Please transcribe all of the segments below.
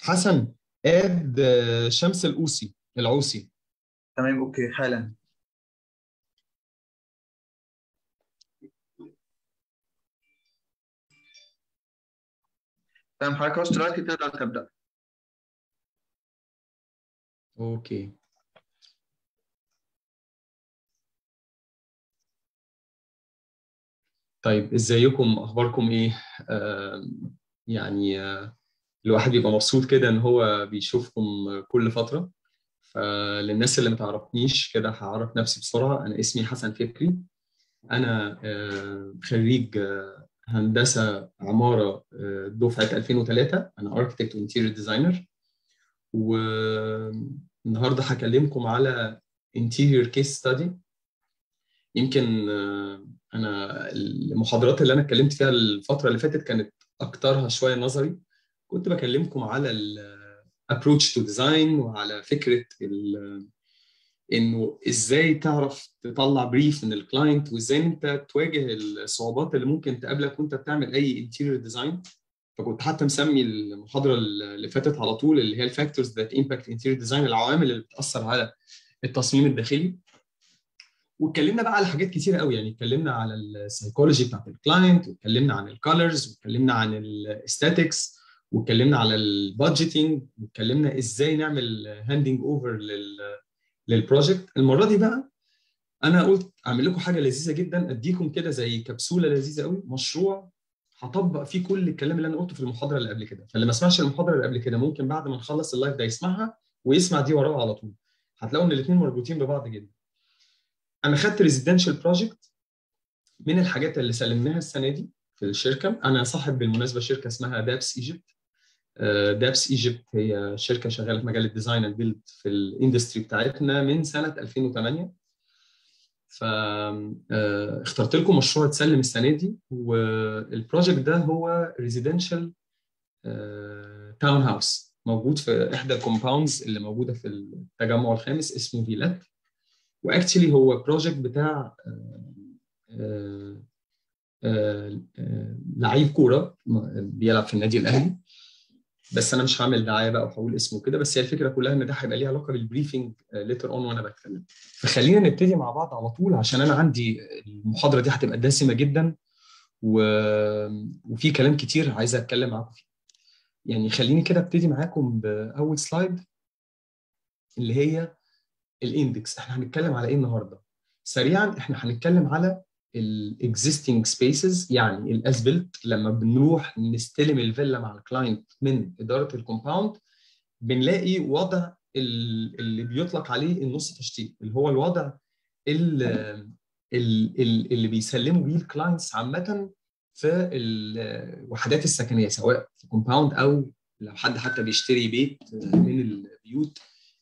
حسن اد شمس الأوسي العوسي تمام اوكي حالا تمام حضرتك عاوز دلوقتي تقدر تبدأ اوكي طيب ازيكم اخباركم ايه آه يعني آه الواحد بيبقى مبسوط كده ان هو بيشوفكم كل فترة فللناس اللي ما تعرفنيش كده هعرف نفسي بسرعة انا اسمي حسن فكري انا آه خريج آه هندسة عمارة آه دفعة 2003 انا اركتكت وانتيريور ديزاينر والنهارده هكلمكم على interior case study يمكن آه انا المحاضرات اللي انا اتكلمت فيها الفتره اللي فاتت كانت اكترها شويه نظري كنت بكلمكم على الابروتش تو ديزاين وعلى فكره انه ازاي تعرف تطلع بريف من الكلاينت وازاي انت تواجه الصعوبات اللي ممكن تقابلك وانت بتعمل اي انتيريور ديزاين فكنت حتى مسمي المحاضره اللي فاتت على طول اللي هي الفاكتورز ذات امباكت انتيريور ديزاين العوامل اللي بتاثر على التصميم الداخلي واتكلمنا بقى على حاجات كتيره قوي يعني اتكلمنا على السايكولوجي بتاعت الكلاينت واتكلمنا عن الكالرز واتكلمنا عن الاستاتكس واتكلمنا على البادجيتنج واتكلمنا ازاي نعمل هاندنج اوفر للبروجكت المره دي بقى انا قلت اعمل لكم حاجه لذيذه جدا اديكم كده زي كبسوله لذيذه قوي مشروع هطبق فيه كل الكلام اللي انا قلته في المحاضره اللي قبل كده فاللي ما سمعش المحاضره اللي قبل كده ممكن بعد ما نخلص اللايف ده يسمعها ويسمع دي وراها على طول هتلاقوا ان الاثنين مربوطين ببعض جدا انا خدت ريزيدنشال بروجكت من الحاجات اللي سلمناها السنه دي في الشركه انا صاحب بالمناسبه شركه اسمها دابس ايجيبت دابس ايجيبت هي شركه شغاله في مجال الديزاين اند بيلد في الاندستري بتاعتنا من سنه 2008 فاخترت لكم مشروع اتسلم السنه دي والبروجكت ده هو ريزيدنشال تاون هاوس موجود في احدى الكومباوندز اللي موجوده في التجمع الخامس اسمه فيلات واكشلي هو بروجكت بتاع آآ آآ لعيب كوره بيلعب في النادي الاهلي بس انا مش هعمل دعايه بقى وهقول اسمه كده بس هي الفكره كلها ان ده هيبقى ليه علاقه بالبريفنج ليتر اون وانا بتكلم فخلينا نبتدي مع بعض على طول عشان انا عندي المحاضره دي هتبقى دسمه جدا و... وفي كلام كتير عايز اتكلم معاكم فيه يعني خليني كده ابتدي معاكم باول سلايد اللي هي الاندكس احنا هنتكلم على ايه النهارده سريعا احنا هنتكلم على الاكزيستنج سبيسز يعني الاسبلت لما بنروح نستلم الفيلا مع الكلاينت من اداره الكومباوند بنلاقي وضع اللي بيطلق عليه النص تشطيب اللي هو الوضع اللي, اللي بيسلموا بيه الكلاينتس عامه في الوحدات السكنيه سواء في كومباوند او لو حد حتى بيشتري بيت من البيوت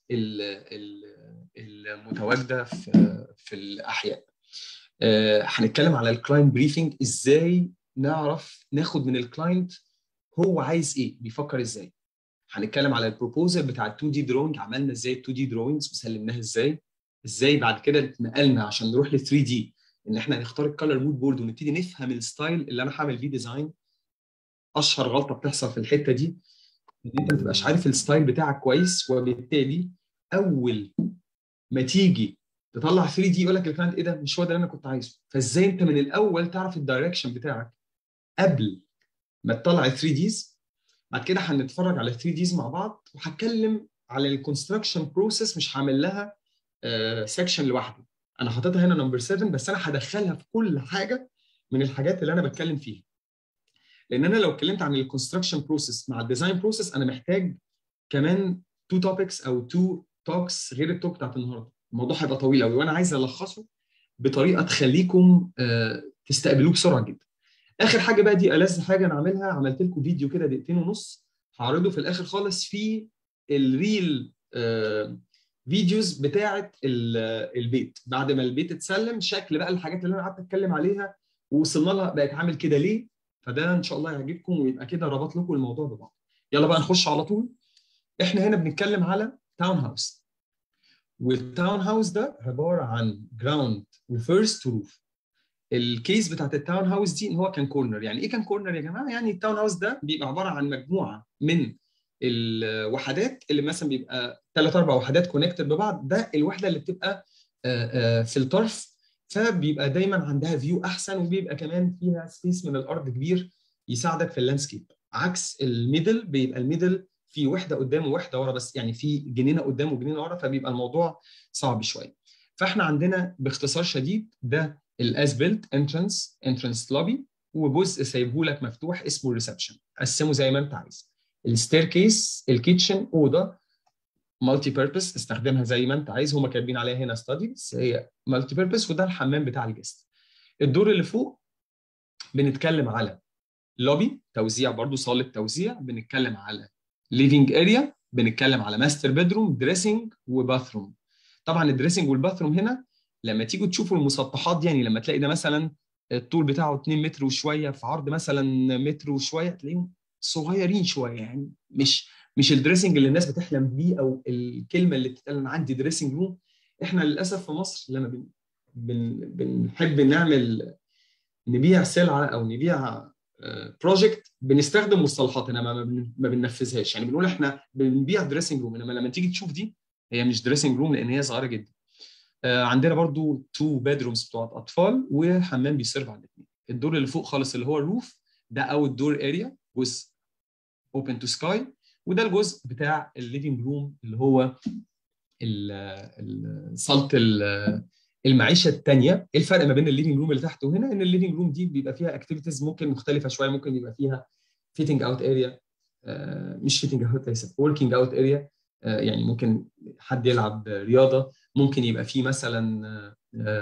المتواجده في في الاحياء هنتكلم على الكلاينت بريفنج ازاي نعرف ناخد من الكلاينت هو عايز ايه بيفكر ازاي هنتكلم على البروبوزل بتاع ال 2 دي دروينج عملنا ازاي ال 2 دي دروينجز وسلمناها ازاي ازاي بعد كده اتنقلنا عشان نروح ل 3 دي ان احنا نختار الكالر مود بورد ونبتدي نفهم الستايل اللي انا هعمل بيه ديزاين اشهر غلطه بتحصل في الحته دي ان انت ما تبقاش عارف الستايل بتاعك كويس وبالتالي اول ما تيجي تطلع 3 دي يقول لك الكلاينت ايه ده مش هو ده اللي انا كنت عايزه فازاي انت من الاول تعرف الدايركشن بتاعك قبل ما تطلع ال 3 ديز بعد كده هنتفرج على 3 ديز مع بعض وهتكلم على الكونستراكشن بروسيس مش هعمل لها سيكشن uh, لوحده انا حاططها هنا نمبر 7 بس انا هدخلها في كل حاجه من الحاجات اللي انا بتكلم فيها لان انا لو اتكلمت عن الكونستراكشن بروسيس مع الديزاين بروسيس انا محتاج كمان تو توبكس او تو توكس غير التوك بتاعت النهارده الموضوع هيبقى طويل قوي وانا عايز الخصه بطريقه تخليكم تستقبلوه بسرعه جدا اخر حاجه بقى دي ألذ حاجه انا عاملها عملت لكم فيديو كده دقيقتين ونص هعرضه في الاخر خالص في الريل فيديوز بتاعه البيت بعد ما البيت اتسلم شكل بقى الحاجات اللي انا قعدت اتكلم عليها ووصلنا لها بقت عامل كده ليه فده ان شاء الله يعجبكم ويبقى كده ربط لكم الموضوع ببعض يلا بقى نخش على طول احنا هنا بنتكلم على تاون هاوس والتاون هاوس ده عباره عن جراوند وفيرست روف الكيس بتاعت التاون هاوس دي ان هو كان كورنر يعني ايه كان كورنر يا جماعه يعني التاون هاوس ده بيبقى عباره عن مجموعه من الوحدات اللي مثلا بيبقى ثلاث اربع وحدات كونكتد ببعض ده الوحده اللي بتبقى في الطرف فبيبقى دايما عندها فيو احسن وبيبقى كمان فيها سبيس من الارض كبير يساعدك في اللاندسكيب عكس الميدل بيبقى الميدل في وحده قدام ووحده ورا بس يعني في جنينه قدام وجنينه ورا فبيبقى الموضوع صعب شويه فاحنا عندنا باختصار شديد ده الاس بيلت انترنس انترنس لوبي وجزء سايبه لك مفتوح اسمه الريسبشن قسمه زي ما انت عايز الستير كيس الكيتشن اوضه مالتي بيربس استخدمها زي ما انت عايز هما كاتبين عليها هنا ستادي بس هي مالتي بيربس وده الحمام بتاع الجست الدور اللي فوق بنتكلم على لوبي توزيع برضو صاله توزيع بنتكلم على ليفينج اريا بنتكلم على ماستر بيدروم دريسنج وباثروم طبعا الدريسنج والباثروم هنا لما تيجوا تشوفوا المسطحات دي يعني لما تلاقي ده مثلا الطول بتاعه 2 متر وشويه في عرض مثلا متر وشويه تلاقيهم صغيرين شويه يعني مش مش الدريسنج اللي الناس بتحلم بيه او الكلمه اللي بتتقال انا عندي دريسنج روم احنا للاسف في مصر لما بن بن بنحب نعمل نبيع سلعه او نبيع بروجكت بنستخدم مصطلحات انما ما بننفذهاش يعني بنقول احنا بنبيع دريسنج روم انما لما تيجي تشوف دي هي مش دريسنج روم لان هي صغيره جدا عندنا برضو تو بيدرومز بتوع اطفال وحمام بيسيرف على الاثنين الدور اللي فوق خالص اللي هو الروف ده اوت دور اريا جزء اوبن تو سكاي وده الجزء بتاع الليفنج روم اللي هو صاله المعيشه الثانيه ايه الفرق ما بين الليفنج روم اللي تحت وهنا ان الليفنج روم دي بيبقى فيها اكتيفيتيز ممكن مختلفه شويه ممكن يبقى فيها فيتنج اوت اريا مش فيتنج اوت ليس وركينج اوت اريا يعني ممكن حد يلعب رياضه ممكن يبقى فيه مثلا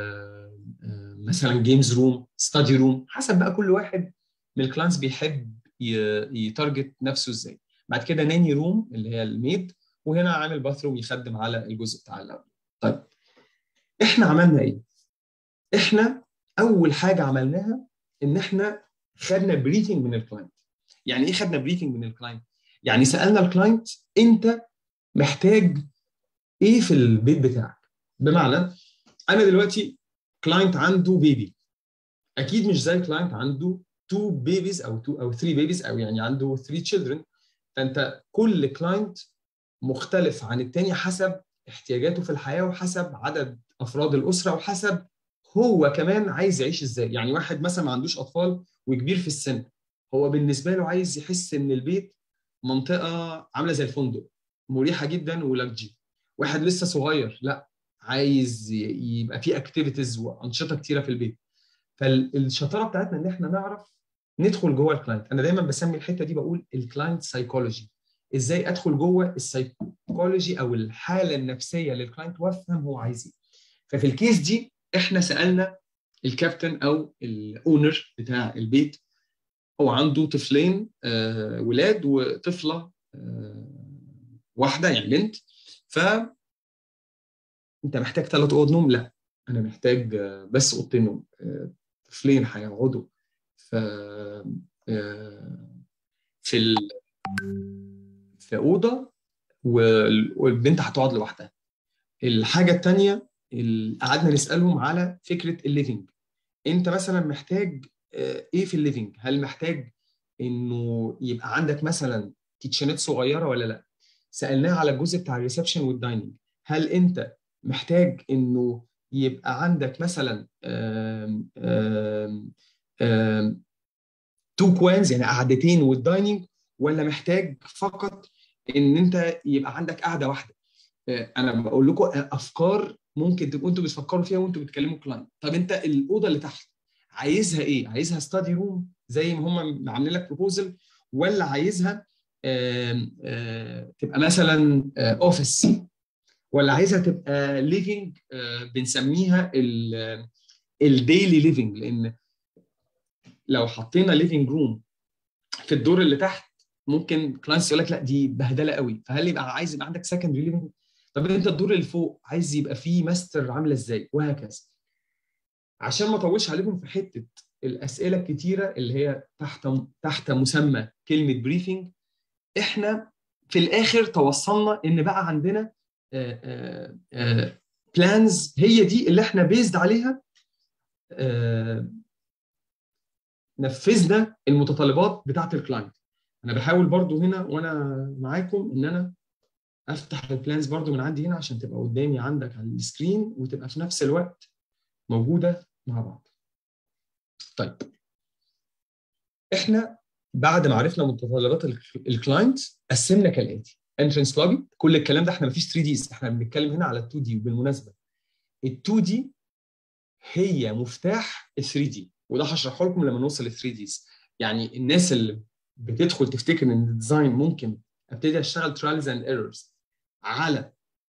مثلا جيمز روم ستادي روم حسب بقى كل واحد من الكلاينتس بيحب يتارجت نفسه ازاي بعد كده ناني روم اللي هي الميد وهنا عامل باثروم يخدم على الجزء بتاع الاول طيب احنا عملنا ايه احنا اول حاجه عملناها ان احنا خدنا بريفنج من الكلاينت يعني ايه خدنا بريفنج من الكلاينت يعني سالنا الكلاينت انت محتاج ايه في البيت بتاعك بمعنى انا دلوقتي كلاينت عنده بيبي اكيد مش زي كلاينت عنده تو بيبيز او تو او ثري بيبيز او يعني عنده ثري تشيلدرن فانت كل كلاينت مختلف عن التاني حسب احتياجاته في الحياه وحسب عدد افراد الاسره وحسب هو كمان عايز يعيش ازاي يعني واحد مثلا ما عندوش اطفال وكبير في السن هو بالنسبه له عايز يحس ان البيت منطقه عامله زي الفندق مريحه جدا ولاكجي واحد لسه صغير لا عايز يبقى فيه اكتيفيتيز وانشطه كتيره في البيت فالشطاره بتاعتنا ان احنا نعرف ندخل جوه الكلاينت انا دايما بسمي الحته دي بقول الكلاينت سايكولوجي ازاي ادخل جوه السايكولوجي او الحاله النفسيه للكلاينت وافهم هو عايز ايه ففي الكيس دي احنا سالنا الكابتن او الاونر بتاع البيت هو عنده طفلين آه ولاد وطفله آه واحده يعني بنت ف انت محتاج ثلاث اوض نوم لا انا محتاج بس اوضتين نوم طفلين هيقعدوا ف في ال... في اوضه والبنت هتقعد لوحدها الحاجه الثانيه قعدنا نسالهم على فكره الليفنج انت مثلا محتاج ايه في الليفنج هل محتاج انه يبقى عندك مثلا كيتشنات صغيره ولا لا سالناه على الجزء بتاع الريسبشن والدايننج هل انت محتاج انه يبقى عندك مثلا آم آم آم تو كوانز يعني قعدتين والدايننج ولا محتاج فقط ان انت يبقى عندك قعده واحده انا بقول لكم افكار ممكن تبقوا انتوا بتفكروا فيها وانتوا بتكلموا كلاينت طب انت الاوضه اللي تحت عايزها ايه عايزها ستادي روم زي ما هم عاملين لك بروبوزل ولا عايزها آم آم تبقى مثلا اوفيس ولا عايزها تبقى ليفنج بنسميها الديلي ليفنج لان لو حطينا ليفنج روم في الدور اللي تحت ممكن كلاينتس يقول لك لا دي بهدله قوي فهل يبقى عايز يبقى عندك سكندري ليفنج طب انت الدور اللي فوق عايز يبقى فيه ماستر عامله ازاي وهكذا عشان ما اطولش عليكم في حته الاسئله الكتيره اللي هي تحت تحت مسمى كلمه بريفنج احنا في الاخر توصلنا ان بقى عندنا بلانز هي دي اللي احنا بيزد عليها نفذنا المتطلبات بتاعه الكلاينت انا بحاول برضو هنا وانا معاكم ان انا افتح البلانز برضو من عندي هنا عشان تبقى قدامي عندك على السكرين وتبقى في نفس الوقت موجوده مع بعض طيب احنا بعد ما عرفنا متطلبات الكلاينت قسمنا كالاتي انترنس لوبي كل الكلام ده احنا مفيش 3 ديز احنا بنتكلم هنا على 2 دي وبالمناسبه ال 2 دي هي مفتاح ال 3 دي وده هشرحه لكم لما نوصل ل 3 ديز يعني الناس اللي بتدخل تفتكر ان الديزاين ممكن ابتدي اشتغل ترايلز اند ايرورز على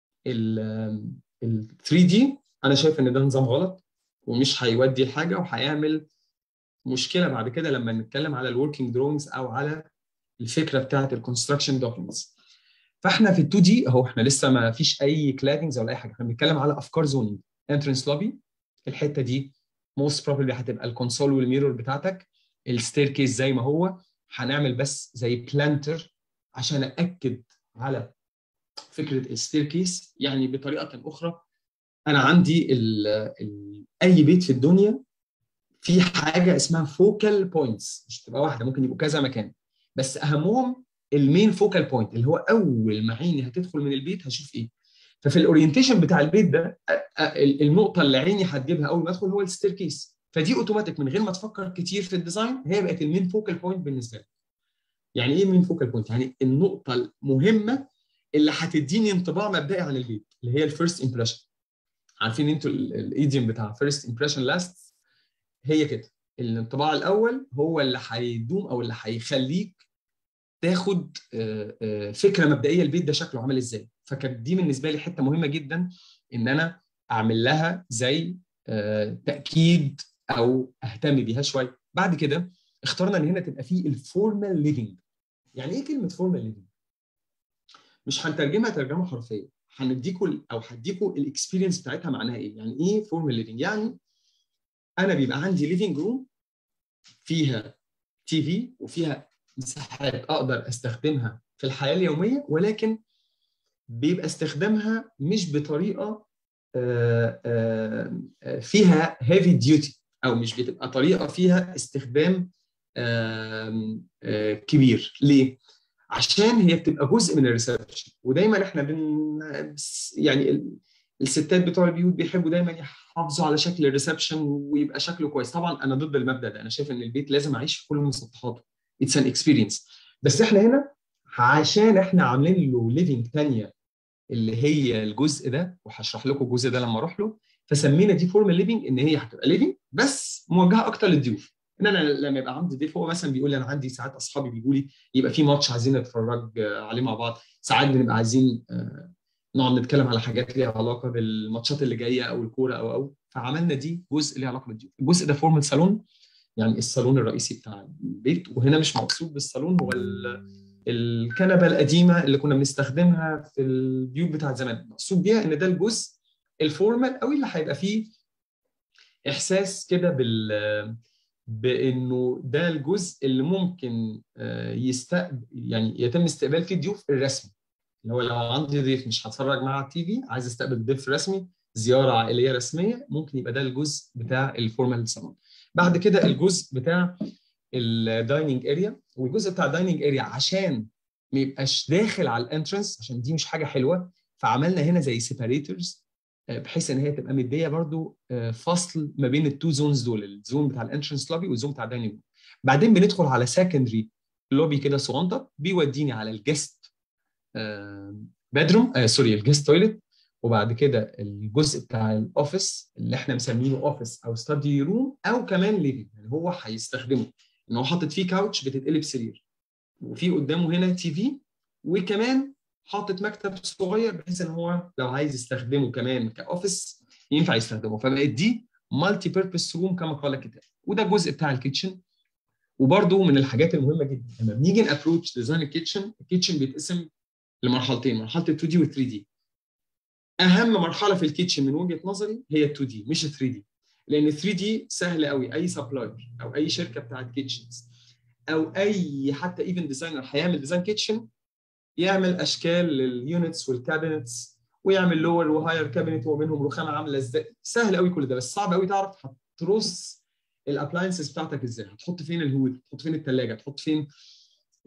ال 3 دي انا شايف ان ده نظام غلط ومش هيودي لحاجه وهيعمل مشكله بعد كده لما نتكلم على الوركينج دروينجز او على الفكره بتاعه الكونستراكشن دوكيومنتس فاحنا في ال 2 دي اهو احنا لسه ما فيش اي كلادنجز ولا اي حاجه احنا بنتكلم على افكار زونينج انترنس لوبي الحته دي موست بروبلي هتبقى الكونسول والميرور بتاعتك الستير كيس زي ما هو هنعمل بس زي بلانتر عشان اكد على فكره الستير كيس يعني بطريقه اخرى انا عندي ال ال اي بيت في الدنيا في حاجه اسمها فوكال بوينتس مش تبقى واحده ممكن يبقوا كذا مكان بس اهمهم المين فوكال بوينت اللي هو اول ما عيني هتدخل من البيت هشوف ايه ففي الاورينتيشن بتاع البيت ده النقطه اللي عيني هتجيبها اول ما ادخل هو الستير كيس فدي اوتوماتيك من غير ما تفكر كتير في الديزاين هي بقت المين فوكال بوينت بالنسبه لك يعني ايه مين فوكال بوينت يعني النقطه المهمه اللي هتديني انطباع مبدئي عن البيت اللي هي الفيرست امبريشن عارفين انتوا الايديوم بتاع فيرست امبريشن لاست هي كده الانطباع الاول هو اللي هيدوم او اللي هيخليك تاخد فكره مبدئيه البيت ده شكله عامل ازاي فكانت دي بالنسبه لي حته مهمه جدا ان انا اعمل لها زي تاكيد او اهتم بيها شويه بعد كده اخترنا ان هنا تبقى فيه الفورمال ليفنج يعني ايه كلمه فورمال ليفنج مش هنترجمها ترجمه حرفيه هنديكوا او هديكوا الاكسبيرينس بتاعتها معناها ايه يعني ايه فورمال ليفنج يعني انا بيبقى عندي ليفنج روم فيها تي في وفيها مساحات اقدر استخدمها في الحياه اليوميه ولكن بيبقى استخدامها مش بطريقه فيها هيفي ديوتي او مش بتبقى طريقه فيها استخدام كبير ليه عشان هي بتبقى جزء من الريسبشن ودايما احنا بن يعني الستات بتوع البيوت بيحبوا دايما يحافظوا على شكل الريسبشن ويبقى شكله كويس طبعا انا ضد المبدا ده انا شايف ان البيت لازم اعيش في كل مسطحاته اتس ان اكسبيرينس بس احنا هنا عشان احنا عاملين له ليفنج ثانيه اللي هي الجزء ده وهشرح لكم الجزء ده لما اروح له فسمينا دي فورمال ليفنج ان هي هتبقى ليفنج بس موجهه اكتر للضيوف ان انا لما يبقى عندي ضيف هو مثلا بيقول لي انا عندي ساعات اصحابي بيجوا لي يبقى في ماتش عايزين نتفرج عليه مع بعض ساعات بنبقى عايزين نقعد نتكلم على حاجات ليها علاقه بالماتشات اللي جايه او الكوره او او فعملنا دي جزء ليه علاقه بالضيوف الجزء ده فورمال صالون يعني الصالون الرئيسي بتاع البيت وهنا مش مقصود بالصالون هو الكنبه القديمه اللي كنا بنستخدمها في البيوت بتاعت زمان مقصود بيها ان ده الجزء الفورمال قوي اللي هيبقى فيه احساس كده بال بانه ده الجزء اللي ممكن يستقبل يعني يتم استقبال فيه الضيوف الرسمي اللي هو لو عندي ضيف مش هتفرج معاه على التي في عايز استقبل ضيف رسمي زياره عائليه رسميه ممكن يبقى ده الجزء بتاع الفورمال سالون بعد كده الجزء بتاع الدايننج اريا والجزء بتاع الدايننج اريا عشان ما يبقاش داخل على الانترنس عشان دي مش حاجه حلوه فعملنا هنا زي سيباريتورز بحيث ان هي تبقى مديه برضو فصل ما بين التو زونز دول الزون بتاع الانترنس لوبي والزون بتاع الدايننج روم بعدين بندخل على سكندري لوبي كده صغنطه بيوديني على الجست بيدروم آه سوري الجست تويلت وبعد كده الجزء بتاع الاوفيس اللي احنا مسمينه اوفيس او ستادي روم او كمان ليفنج يعني هو هيستخدمه ان هو حاطط فيه كاوتش بتتقلب سرير وفي قدامه هنا تي في وكمان حاطط مكتب صغير بحيث ان هو لو عايز يستخدمه كمان كاوفيس ينفع يستخدمه فبقت دي مالتي بيربس روم كما قال الكتاب وده الجزء بتاع الكيتشن وبرده من الحاجات المهمه جدا لما بنيجي نابروتش ديزاين الكيتشن الكيتشن بيتقسم لمرحلتين مرحله ال 2 دي وال 3 دي اهم مرحله في الكيتشن من وجهه نظري هي ال 2 دي مش ال 3 دي لان ال 3 دي سهل قوي اي سبلاير او اي شركه بتاعت كيتشنز او اي حتى ايفن ديزاينر هيعمل ديزاين كيتشن يعمل اشكال لليونتس والكابينتس ويعمل لور وهاير كابينت ومنهم رخامه عامله ازاي سهل قوي كل ده بس صعب قوي تعرف هترص الابلاينسز بتاعتك ازاي هتحط فين الهود هتحط فين الثلاجه هتحط فين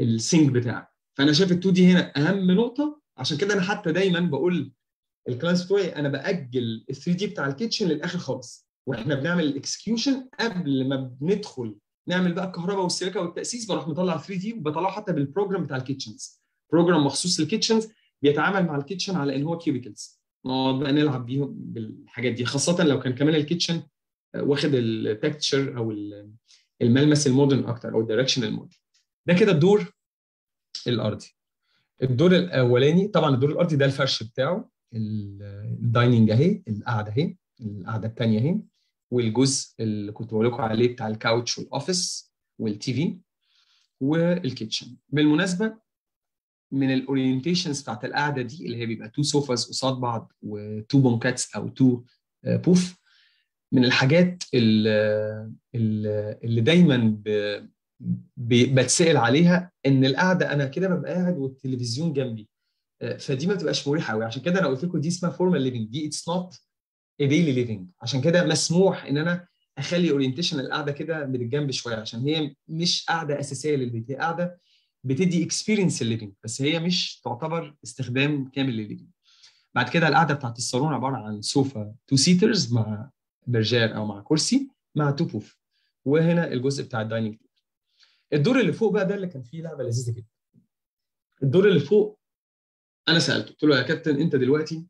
السينك بتاعك فانا شايف ال 2 دي هنا اهم نقطه عشان كده انا حتى دايما بقول الكلاينتس بتوعي انا باجل ال 3 دي بتاع الكيتشن للاخر خالص واحنا بنعمل الاكسكيوشن قبل ما بندخل نعمل بقى الكهرباء والسلكه والتاسيس بروح مطلع 3 دي وبطلعه حتى بالبروجرام بتاع الكيتشنز بروجرام مخصوص للكيتشنز بيتعامل مع الكيتشن على ان هو كيوبيكلز نقعد بقى نلعب بيهم بالحاجات دي خاصه لو كان كمان الكيتشن واخد التكتشر او الملمس المودرن اكتر او الدايركشن المودرن ده كده الدور الارضي الدور الاولاني طبعا الدور الارضي ده الفرش بتاعه الدايننج اهي القعده اهي القعده الثانيه اهي والجزء اللي كنت بقول لكم عليه بتاع الكاوتش والاوفيس والتي في والكيتشن بالمناسبه من الاورينتيشنز بتاعت القعده دي اللي هي بيبقى تو سوفاز قصاد بعض وتو بونكاتس او تو بوف من الحاجات اللي, اللي دايما بتسال عليها ان القعده انا كده ببقى قاعد والتلفزيون جنبي فدي ما بتبقاش مريحه قوي عشان كده انا قلت لكم دي اسمها فورمال ليفنج دي اتس نوت ا ديلي ليفنج عشان كده مسموح ان انا اخلي اورينتيشن القعده كده من الجنب شويه عشان هي مش قعده اساسيه للبيت هي قعده بتدي اكسبيرينس الليفنج بس هي مش تعتبر استخدام كامل للليفنج بعد كده القعده بتاعت الصالون عباره عن سوفا تو سيترز مع برجير او مع كرسي مع تو بوف وهنا الجزء بتاع الدايننج الدور اللي فوق بقى ده اللي كان فيه لعبه لذيذه جدا الدور اللي فوق انا سالته قلت له يا كابتن انت دلوقتي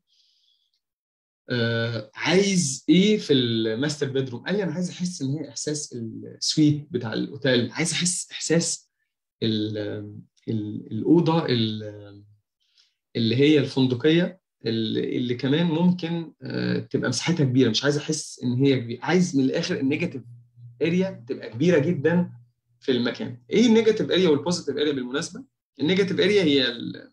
آه عايز ايه في الماستر بيدروم قال لي انا عايز احس ان هي احساس السويت بتاع الاوتيل عايز احس احساس ال ال الاوضه اللي هي الفندقيه اللي, اللي كمان ممكن آه تبقى مساحتها كبيره مش عايز احس ان هي كبيره عايز من الاخر النيجاتيف اريا تبقى كبيره جدا في المكان ايه النيجاتيف اريا والبوزيتيف اريا بالمناسبه النيجاتيف اريا هي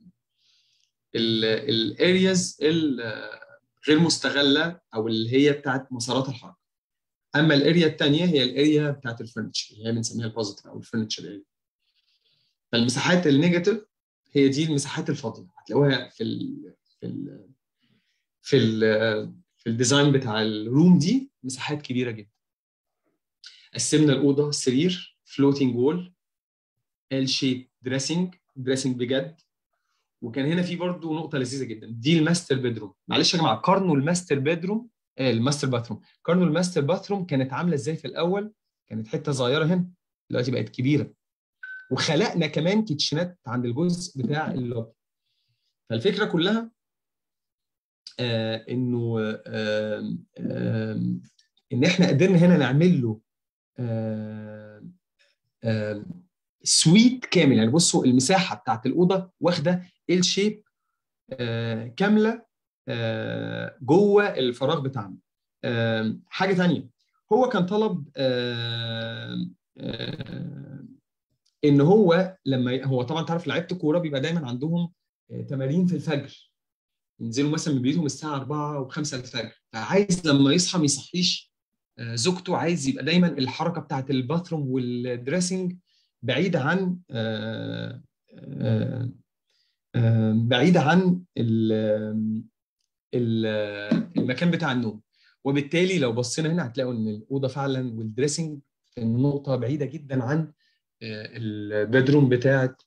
الارياز غير مستغله او اللي هي بتاعت مسارات الحركه اما الاريا الثانيه هي الاريا بتاعت الفرنتشر اللي هي بنسميها البوزيتيف او الفرنتشر اريا فالمساحات النيجاتيف هي دي المساحات الفاضيه هتلاقوها في ال في ال في ال في الديزاين بتاع الروم دي مساحات كبيره جدا قسمنا الاوضه سرير فلوتنج وول ال شيب دريسنج دريسنج بجد وكان هنا في برضه نقطه لذيذه جدا دي الماستر بيدروم معلش يا جماعه قارنوا الماستر بيدروم آه الماستر باثروم قارنوا الماستر باثروم كانت عامله ازاي في الاول كانت حته صغيره هنا دلوقتي بقت كبيره وخلقنا كمان كيتشنات عند الجزء بتاع اللوب فالفكره كلها آه انه آه آه ان احنا قدرنا هنا نعمل له آه آه سويت كامل يعني بصوا المساحه بتاعت الاوضه واخده ال شيب آه كامله آه جوه الفراغ بتاعنا آه حاجه ثانيه هو كان طلب آه آه ان هو لما هو طبعا تعرف لعيبه الكوره بيبقى دايما عندهم آه تمارين في الفجر ينزلوا مثلا من بيتهم الساعه 4 و5 الفجر فعايز لما يصحى ما يصحيش آه زوجته عايز يبقى دايما الحركه بتاعت الباثروم والدريسنج بعيدة عن آآ آآ آآ بعيدة عن ال ال المكان بتاع النوم وبالتالي لو بصينا هنا هتلاقوا ان الاوضه فعلا والدريسنج في النقطه بعيده جدا عن البيدروم بتاعت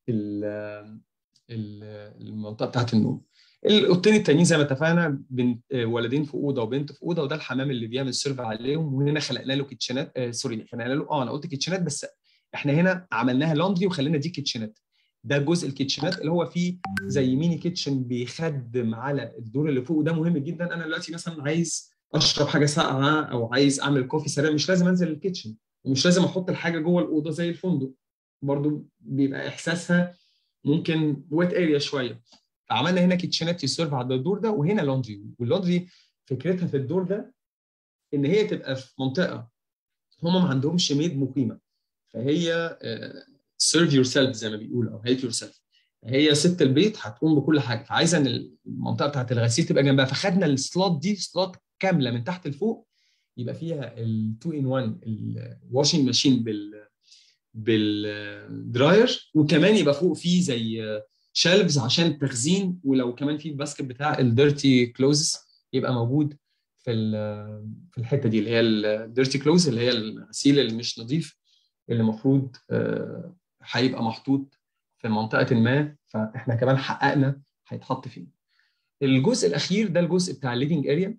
المنطقه بتاعت النوم الاوضتين التانيين زي ما اتفقنا بنت ولدين في اوضه وبنت في اوضه وده الحمام اللي بيعمل سيرف عليهم وهنا خلقنا له كيتشنات آه سوري خلقنا له اه انا قلت كيتشنات بس احنا هنا عملناها لاندري وخلينا دي كيتشنات ده جزء الكيتشنات اللي هو فيه زي ميني كيتشن بيخدم على الدور اللي فوق وده مهم جدا انا دلوقتي مثلا عايز اشرب حاجه ساقعه او عايز اعمل كوفي سريع مش لازم انزل الكيتشن ومش لازم احط الحاجه جوه الاوضه زي الفندق برضو بيبقى احساسها ممكن ويت اريا شويه فعملنا هنا كيتشنات يسيرف على الدور ده وهنا لاندري واللاندري فكرتها في الدور ده ان هي تبقى في منطقه هم ما عندهمش ميد مقيمه فهي سيرف يور سيلف زي ما بيقولوا او هيلب يور سيلف هي ست البيت هتقوم بكل حاجه فعايزه ان المنطقه بتاعت الغسيل تبقى جنبها فخدنا السلوت دي سلوت كامله من تحت لفوق يبقى فيها ال 2 ان 1 الواشنج ماشين بال بالدراير وكمان يبقى فوق فيه زي شيلفز عشان التخزين ولو كمان في الباسكت بتاع الديرتي كلوزز يبقى موجود في في الحته دي اللي هي الديرتي كلوز اللي هي الغسيل اللي مش نظيف اللي المفروض هيبقى محطوط في منطقه ما فاحنا كمان حققنا هيتحط فين الجزء الاخير ده الجزء بتاع الليفنج اريا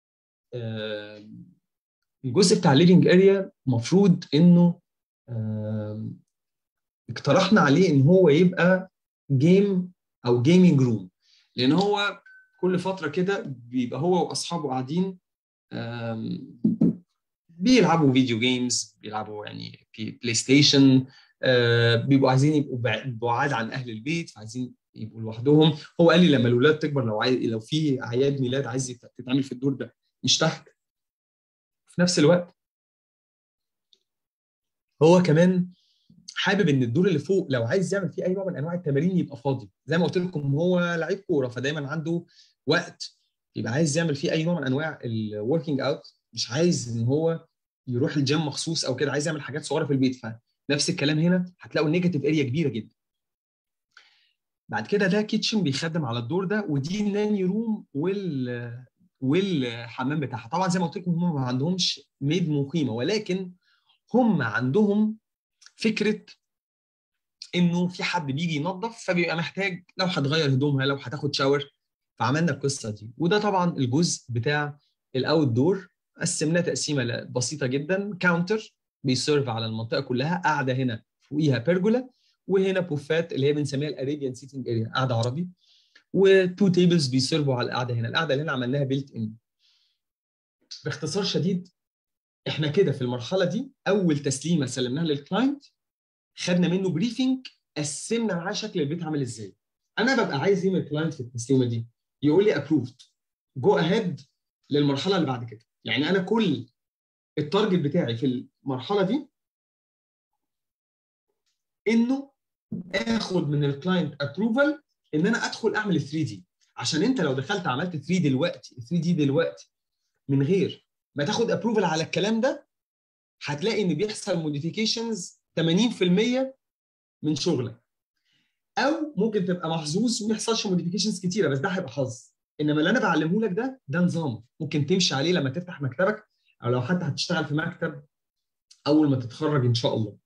الجزء بتاع الليفنج اريا المفروض انه اقترحنا عليه ان هو يبقى جيم او جيمنج روم لان هو كل فتره كده بيبقى هو واصحابه قاعدين بيلعبوا فيديو جيمز بيلعبوا يعني بلاي ستيشن بيبقوا عايزين يبقوا بعاد عن اهل البيت فعايزين يبقوا لوحدهم هو قال لي لما الاولاد تكبر لو عايز لو في اعياد ميلاد عايز تتعمل في الدور ده مش تحت في نفس الوقت هو كمان حابب ان الدور اللي فوق لو عايز يعمل فيه اي نوع من انواع التمارين يبقى فاضي زي ما قلت لكم هو لعيب كوره فدايما عنده وقت يبقى عايز يعمل فيه اي نوع من انواع الوركينج اوت مش عايز ان هو يروح الجيم مخصوص او كده عايز يعمل حاجات صغيره في البيت فنفس الكلام هنا هتلاقوا النيجاتيف اريا كبيره جدا بعد كده ده كيتشن بيخدم على الدور ده ودي الناني روم وال والحمام بتاعها طبعا زي ما قلت لكم هم ما عندهمش ميد مقيمه ولكن هم عندهم فكره انه في حد بيجي ينظف فبيبقى محتاج لو هتغير هدومها لو هتاخد شاور فعملنا القصه دي وده طبعا الجزء بتاع الاوت دور قسمناه تقسيمه بسيطه جدا كاونتر بيسيرف على المنطقه كلها قاعده هنا فوقيها بيرجولا وهنا بوفات اللي هي بنسميها الاريبيان سيتنج اريا قاعده عربي وتو تيبلز بيسيرفوا على القعده هنا القعده اللي هنا عملناها بيلت ان باختصار شديد احنا كده في المرحله دي اول تسليمه سلمناها للكلاينت خدنا منه بريفنج قسمنا معاه شكل البيت عامل ازاي انا ببقى عايز ايه من الكلاينت في التسليمه دي يقول لي ابروفد جو اهيد للمرحله اللي بعد كده يعني انا كل التارجت بتاعي في المرحله دي انه اخد من الكلاينت ابروفال ان انا ادخل اعمل 3 دي عشان انت لو دخلت عملت 3 دلوقتي 3 دي دلوقتي من غير ما تاخد ابروفال على الكلام ده هتلاقي ان بيحصل موديفيكيشنز 80% من شغلك او ممكن تبقى محظوظ وما يحصلش موديفيكيشنز كتيره بس ده هيبقى حظ انما اللي انا بعلمه لك ده ده نظام ممكن تمشي عليه لما تفتح مكتبك او لو حتى هتشتغل في مكتب اول ما تتخرج ان شاء الله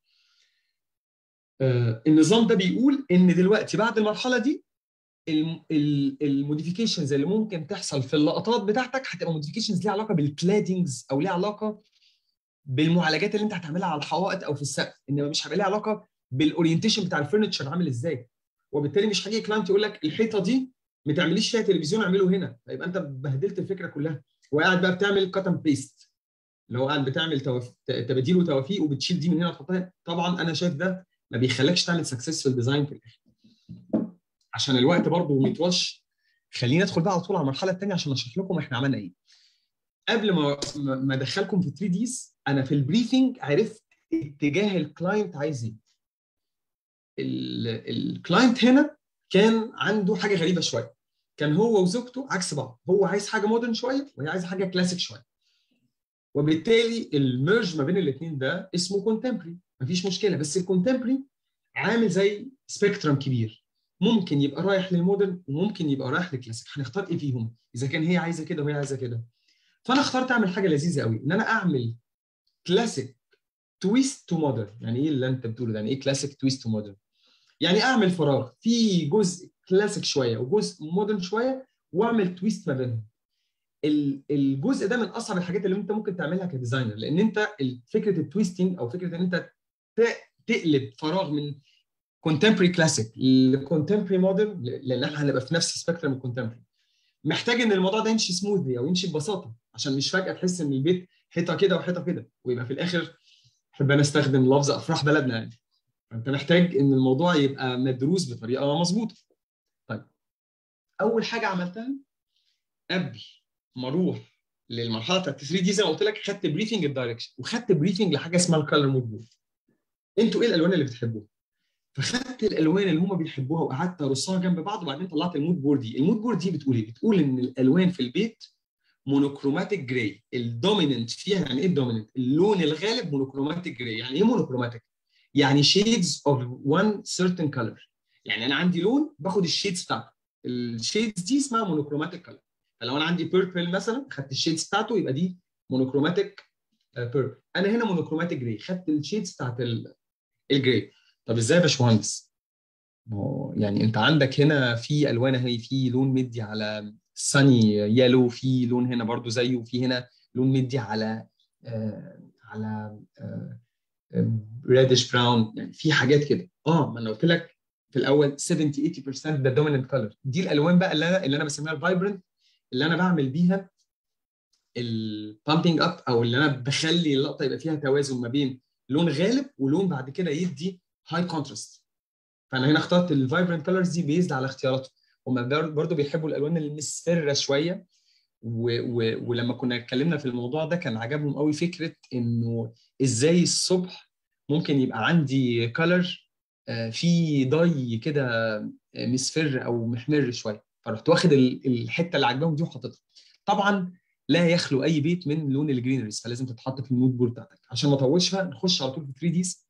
آه النظام ده بيقول ان دلوقتي بعد المرحله دي الموديفيكيشنز اللي ممكن تحصل في اللقطات بتاعتك هتبقى موديفيكيشنز ليها علاقه بالكلادنجز او ليها علاقه بالمعالجات اللي انت هتعملها على الحوائط او في السقف انما مش هيبقى ليها علاقه بالاورينتيشن بتاع الفرنتشر عامل ازاي وبالتالي مش هيجي كلاينت يقول لك الحيطه دي ما تعمليش فيها تلفزيون اعمله هنا فيبقى انت بهدلت الفكره كلها وقاعد بقى بتعمل كات اند بيست اللي هو قاعد بتعمل توف... تباديل وتوافيق وبتشيل دي من هنا وتحطها طبعا انا شايف ده ما بيخليكش تعمل سكسسفul ديزاين في الاخر عشان الوقت برضه ما يطولش خلينا ندخل بقى على طول على المرحله الثانيه عشان اشرح لكم احنا عملنا ايه قبل ما ما ادخلكم في 3 ديز انا في البريفنج عرفت اتجاه الكلاينت عايز ايه الكلاينت هنا كان عنده حاجه غريبه شويه كان هو وزوجته عكس بعض هو عايز حاجه مودرن شويه وهي عايزه حاجه كلاسيك شويه وبالتالي الميرج ما بين الاثنين ده اسمه كونتمبري مفيش مشكله بس الكونتمبري عامل زي سبيكترم كبير ممكن يبقى رايح للمودرن وممكن يبقى رايح للكلاسيك هنختار ايه فيهم اذا كان هي عايزه كده وهي عايزه كده فانا اخترت اعمل حاجه لذيذه قوي ان انا اعمل كلاسيك تويست تو مودرن يعني ايه اللي انت بتقوله ده يعني ايه كلاسيك تويست تو مودرن يعني اعمل فراغ في جزء كلاسيك شويه وجزء مودرن شويه واعمل تويست ما بينهم الجزء ده من اصعب الحاجات اللي انت ممكن تعملها كديزاينر لان انت فكره التويستنج او فكره ان انت تقلب فراغ من كونتمبري كلاسيك لكونتمبري مودرن لان احنا هنبقى في نفس سبيكترم الكونتمبري محتاج ان الموضوع ده يمشي سموذلي او يمشي ببساطه عشان مش فجاه تحس ان البيت حيطه كده وحيطه كده ويبقى في الاخر احب انا استخدم لفظ افراح بلدنا يعني فانت محتاج ان الموضوع يبقى مدروس بطريقه مظبوطه طيب اول حاجه عملتها قبل ما اروح للمرحله بتاعت 3 دي زي ما قلت لك خدت بريفنج الدايركشن وخدت بريفنج لحاجه اسمها الكالر مود بورد انتوا ايه الالوان اللي بتحبوها فخدت الالوان اللي هم بيحبوها وقعدت ارصها جنب بعض وبعدين طلعت المود بورد دي المود بورد دي بتقول ايه بتقول ان الالوان في البيت مونوكروماتيك جراي الدوميننت فيها يعني ايه الدوميننت اللون الغالب مونوكروماتيك جراي يعني ايه مونوكروماتيك يعني شيدز اوف وان سيرتن كلر يعني انا عندي لون باخد الشيدز بتاعته الشيدز دي اسمها مونوكروماتيك كلر فلو انا عندي بيربل مثلا خدت الشيدز بتاعته يبقى دي مونوكروماتيك بيربل انا هنا مونوكروماتيك جراي خدت الشيدز بتاعت الجراي طب ازاي يا باشمهندس ما هو يعني انت عندك هنا في الوان اهي في لون مدي على ساني يالو في لون هنا برضو زيه وفي هنا لون مدي على آه على ريدش براون يعني في حاجات كده اه ما انا قلت لك في الاول 70 80% ده دوميننت كلر دي الالوان بقى اللي انا اللي انا بسميها الفايبرنت اللي انا بعمل بيها البامبنج اب او اللي انا بخلي اللقطه يبقى فيها توازن ما بين لون غالب ولون بعد كده يدي هاي كونتراست فانا هنا اخترت الفايبرنت كلرز دي بيزد على اختياراتهم هم برضه بيحبوا الالوان المصفره شويه و و ولما كنا اتكلمنا في الموضوع ده كان عجبهم قوي فكره انه ازاي الصبح ممكن يبقى عندي كلر في ضي كده مصفر او محمر شويه فرحت واخد الحته اللي عجبهم دي وحاططها طبعا لا يخلو اي بيت من لون الجرينريز فلازم تتحط في المود بورد بتاعتك عشان ما اطولش بقى نخش على طول في 3 ديز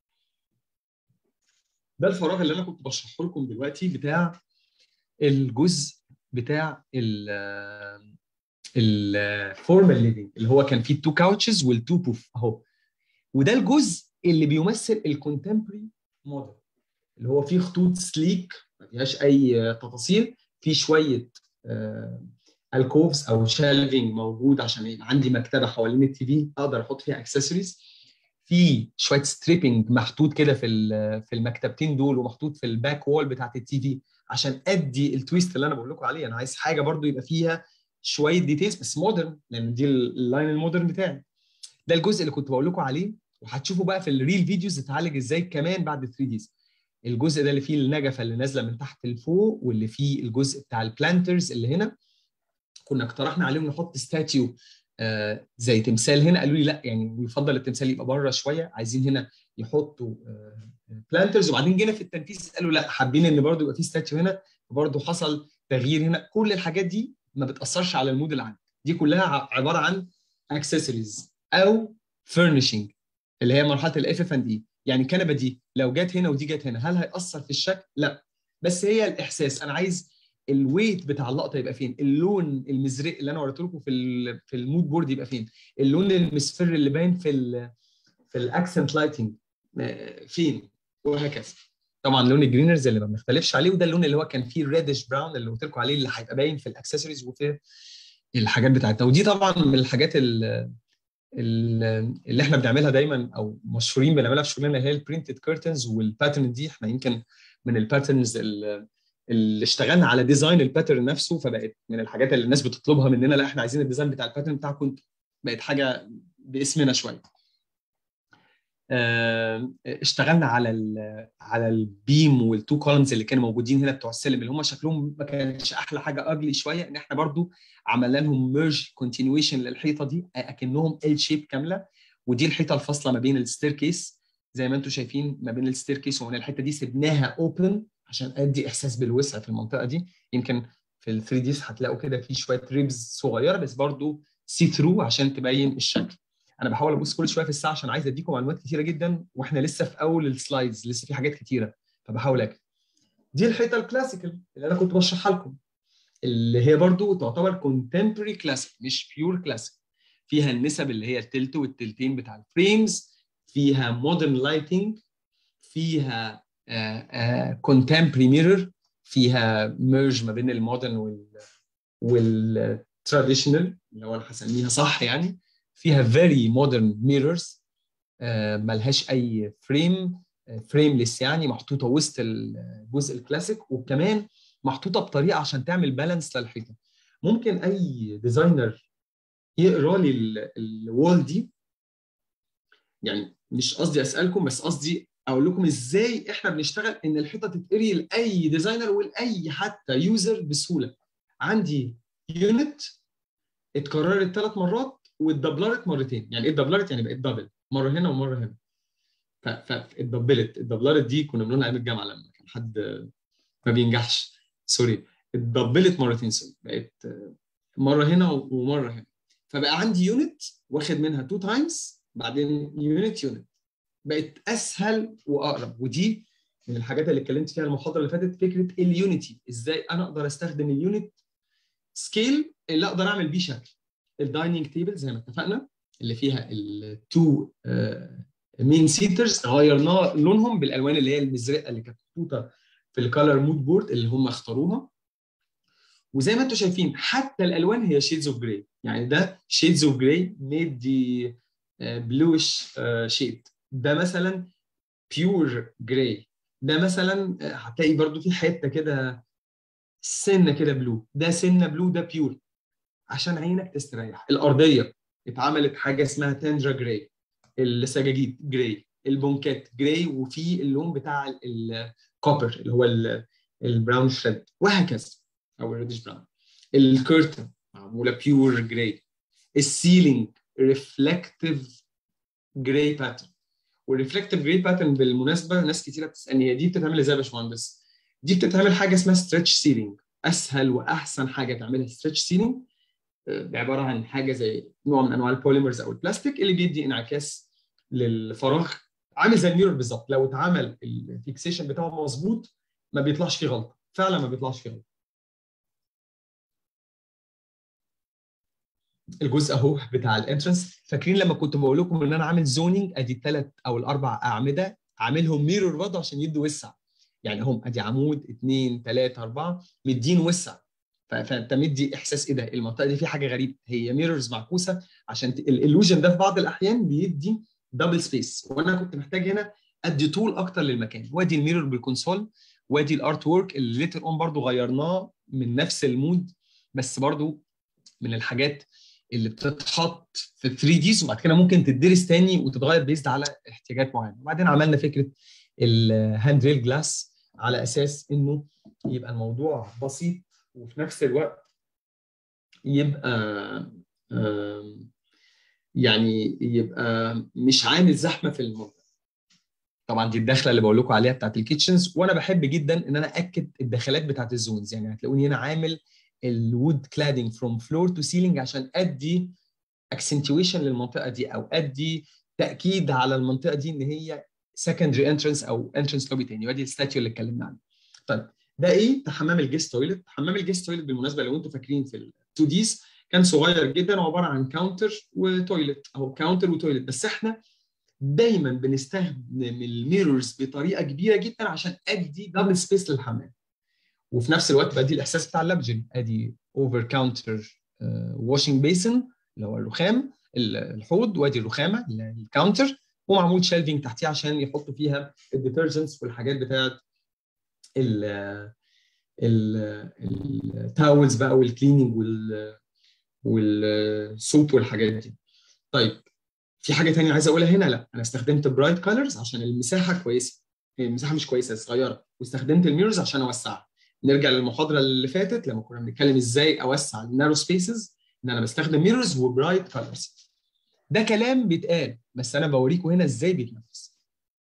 ده الفراغ اللي انا كنت بشرحه لكم دلوقتي بتاع الجزء بتاع ال الفورمال ليفنج اللي هو كان فيه التو كاوتشز والتو بوف اهو وده الجزء اللي بيمثل الكونتمبري موديل اللي هو فيه خطوط سليك ما فيهاش اي تفاصيل في شويه الكوفز او شالفنج موجود عشان يبقى عندي مكتبه حوالين التي في اقدر احط فيها اكسسوارز في شويه ستريبنج محطوط كده في في المكتبتين دول ومحطوط في الباك وول بتاعت التي في عشان ادي التويست اللي انا بقول لكم عليه انا عايز حاجه برضو يبقى فيها شويه ديتيلز بس مودرن لان دي اللاين المودرن بتاعي ده الجزء اللي كنت بقول لكم عليه وهتشوفوا بقى في الريل فيديوز اتعالج ازاي كمان بعد 3 ديز الجزء ده اللي فيه النجفه اللي نازله من تحت لفوق واللي فيه الجزء بتاع البلانترز اللي هنا كنا اقترحنا عليهم نحط ستاتيو آه زي تمثال هنا قالوا لي لا يعني يفضل التمثال يبقى بره شويه عايزين هنا يحطوا آه بلانترز وبعدين جينا في التنفيذ قالوا لا حابين ان برضه يبقى في ستاتيو هنا وبرضه حصل تغيير هنا كل الحاجات دي ما بتاثرش على المود العام دي كلها عباره عن اكسسوارز او فurniشنج اللي هي مرحله الاف اف اند اي يعني الكنبه دي لو جت هنا ودي جت هنا هل هياثر في الشكل لا بس هي الاحساس انا عايز الويت بتاع اللقطه يبقى فين اللون المزرق اللي انا وريته لكم في في المود بورد يبقى فين اللون المصفر اللي باين في ال في الاكسنت لايتنج فين وهكذا طبعا لون الجرينرز اللي ما بنختلفش عليه وده اللون اللي هو كان فيه الريدش براون اللي قلت لكم عليه اللي هيبقى باين في الاكسسوارز وفي الحاجات بتاعتنا ودي طبعا من الحاجات اللي احنا بنعملها دايما او مشهورين بنعملها في شغلنا هي البرنتد كيرتنز والباترن دي احنا يمكن من الباترنز اللي اشتغلنا على ديزاين الباترن نفسه فبقت من الحاجات اللي الناس بتطلبها مننا لا احنا عايزين الديزاين بتاع الباترن بتاعكم بقت حاجه باسمنا شويه اشتغلنا على ال على البيم والتو كولمز اللي كانوا موجودين هنا بتوع السلم اللي هم شكلهم ما كانش احلى حاجه اجلي شويه ان احنا برضو عملنا لهم ميرج كونتينيويشن للحيطه دي اكنهم ال شيب كامله ودي الحيطه الفاصله ما بين الستير كيس زي ما انتم شايفين ما بين الستير كيس ومن الحته دي سبناها اوبن عشان ادي احساس بالوسع في المنطقه دي يمكن في ال 3 ديز هتلاقوا كده في شويه ريبز صغيره بس برضو سي ثرو عشان تبين الشكل انا بحاول ابص كل شويه في الساعه عشان عايز اديكم معلومات كتيره جدا واحنا لسه في اول السلايدز لسه في حاجات كتيره فبحاول اكتب دي الحيطه الكلاسيكال اللي انا كنت بشرحها لكم اللي هي برضو تعتبر كونتمبري كلاسيك مش بيور كلاسيك فيها النسب اللي هي التلت والتلتين بتاع الفريمز فيها مودرن لايتنج فيها كونتمبري ميرور فيها ميرج ما بين المودرن وال والتراديشنال اللي هو انا هسميها صح يعني فيها فيري مودرن ميرورز ملهاش اي فريم فريمليس يعني محطوطه وسط الجزء الكلاسيك وكمان محطوطه بطريقه عشان تعمل بالانس للحيطه ممكن اي ديزاينر يقرا لي الوول دي يعني مش قصدي اسالكم بس قصدي اقول لكم ازاي احنا بنشتغل ان الحيطه تتقري لاي ديزاينر ولاي حتى يوزر بسهوله عندي يونت اتكررت ثلاث مرات واتدبلرت مرتين يعني ايه اتدبلرت يعني بقت دبل مره هنا ومره هنا فاتدبلت اتدبلرت دي كنا بنقولها ايام الجامعه لما كان حد ما بينجحش سوري اتدبلت مرتين سوري بقت مره هنا ومره هنا فبقى عندي يونت واخد منها تو تايمز بعدين يونت يونت بقت اسهل واقرب ودي من الحاجات اللي اتكلمت فيها المحاضره اللي فاتت فكره اليونيتي ازاي انا اقدر استخدم اليونت سكيل اللي اقدر اعمل بيه شكل الدايننج تيبل زي ما اتفقنا اللي فيها التو مين سيترز غيرنا لونهم بالالوان اللي هي المزرقه اللي كانت محطوطه في الكالر مود بورد اللي هم اختاروها وزي ما انتم شايفين حتى الالوان هي شيدز اوف جراي يعني ده شيدز اوف جراي مدي بلوش شيد ده مثلا بيور جراي ده مثلا هتلاقي برضو في حته كده سنه كده بلو ده سنه بلو ده بيور عشان عينك تستريح الارضيه اتعملت حاجه اسمها تندرا جراي السجاجيد جراي البونكات جراي وفي اللون بتاع الكوبر اللي هو البراون شريد وهكذا او الريدش براون الكيرتن معموله بيور جراي السيلينج ريفلكتيف جراي باترن والريفلكتيف جراي باترن بالمناسبه ناس كتيره بتسالني هي دي بتتعمل ازاي يا باشمهندس؟ دي بتتعمل حاجه اسمها ستريتش سيلينج اسهل واحسن حاجه تعملها ستريتش سيلينج عباره عن حاجه زي نوع من انواع البوليمرز او البلاستيك اللي بيدي انعكاس للفراغ عامل زي الميرور بالظبط لو اتعمل الفيكسيشن بتاعه مظبوط ما بيطلعش فيه غلطه فعلا ما بيطلعش فيه غلطه الجزء اهو بتاع الانترنس فاكرين لما كنت بقول لكم ان انا عامل زوننج ادي الثلاث او الاربع اعمده عاملهم ميرور برضه عشان يدوا وسع يعني هم ادي عمود اثنين ثلاثه اربعه مدين وسع فانت مدي احساس ايه ده المنطقه دي في حاجه غريبه هي ميرورز معكوسه عشان الالوجن ده في بعض الاحيان بيدي دبل سبيس وانا كنت محتاج هنا ادي طول اكتر للمكان وادي الميرور بالكونسول وادي الارت وورك اللي ليتر اون برضو غيرناه من نفس المود بس برضو من الحاجات اللي بتتحط في 3 ديز وبعد كده ممكن تدرس تاني وتتغير بيزد على احتياجات معينه وبعدين عملنا فكره الهاند ريل جلاس على اساس انه يبقى الموضوع بسيط وفي نفس الوقت يبقى يعني يبقى مش عامل زحمه في المنطقه طبعا دي الدخله اللي بقول لكم عليها بتاعت الكيتشنز وانا بحب جدا ان انا اكد الدخلات بتاعت الزونز يعني هتلاقوني هنا عامل الوود كلادنج فروم فلور تو سيلينج عشان ادي اكسنتويشن للمنطقه دي او ادي تاكيد على المنطقه دي ان هي سكندري انترنس او انترنس لوبي تاني وادي الستاتيو اللي اتكلمنا عنه طيب ده ايه ده حمام الجيست تويلت حمام الجيست تويلت بالمناسبه لو انتم فاكرين في ال 2 ديز كان صغير جدا وعباره عن كاونتر وتويلت او كاونتر وتويلت بس احنا دايما بنستخدم الميرورز بطريقه كبيره جدا عشان ادي دبل سبيس للحمام وفي نفس الوقت بدي الاحساس بتاع اللابجن ادي اوفر كاونتر واشنج بيسن اللي هو الرخام الحوض وادي الرخامه الكاونتر ومعمول شيلفينج تحتيه عشان يحطوا فيها الديترجنتس والحاجات بتاعت التاولز بقى والكليننج وال والسوب والحاجات دي طيب في حاجه ثانيه عايز اقولها هنا لا انا استخدمت برايت كولرز عشان المساحه كويسه المساحه مش كويسه صغيره واستخدمت الميرورز عشان اوسعها نرجع للمحاضره اللي فاتت لما كنا بنتكلم ازاي اوسع النارو سبيسز ان انا بستخدم ميرورز وبرايت كولرز ده كلام بيتقال بس انا بوريكم هنا ازاي بيتنفذ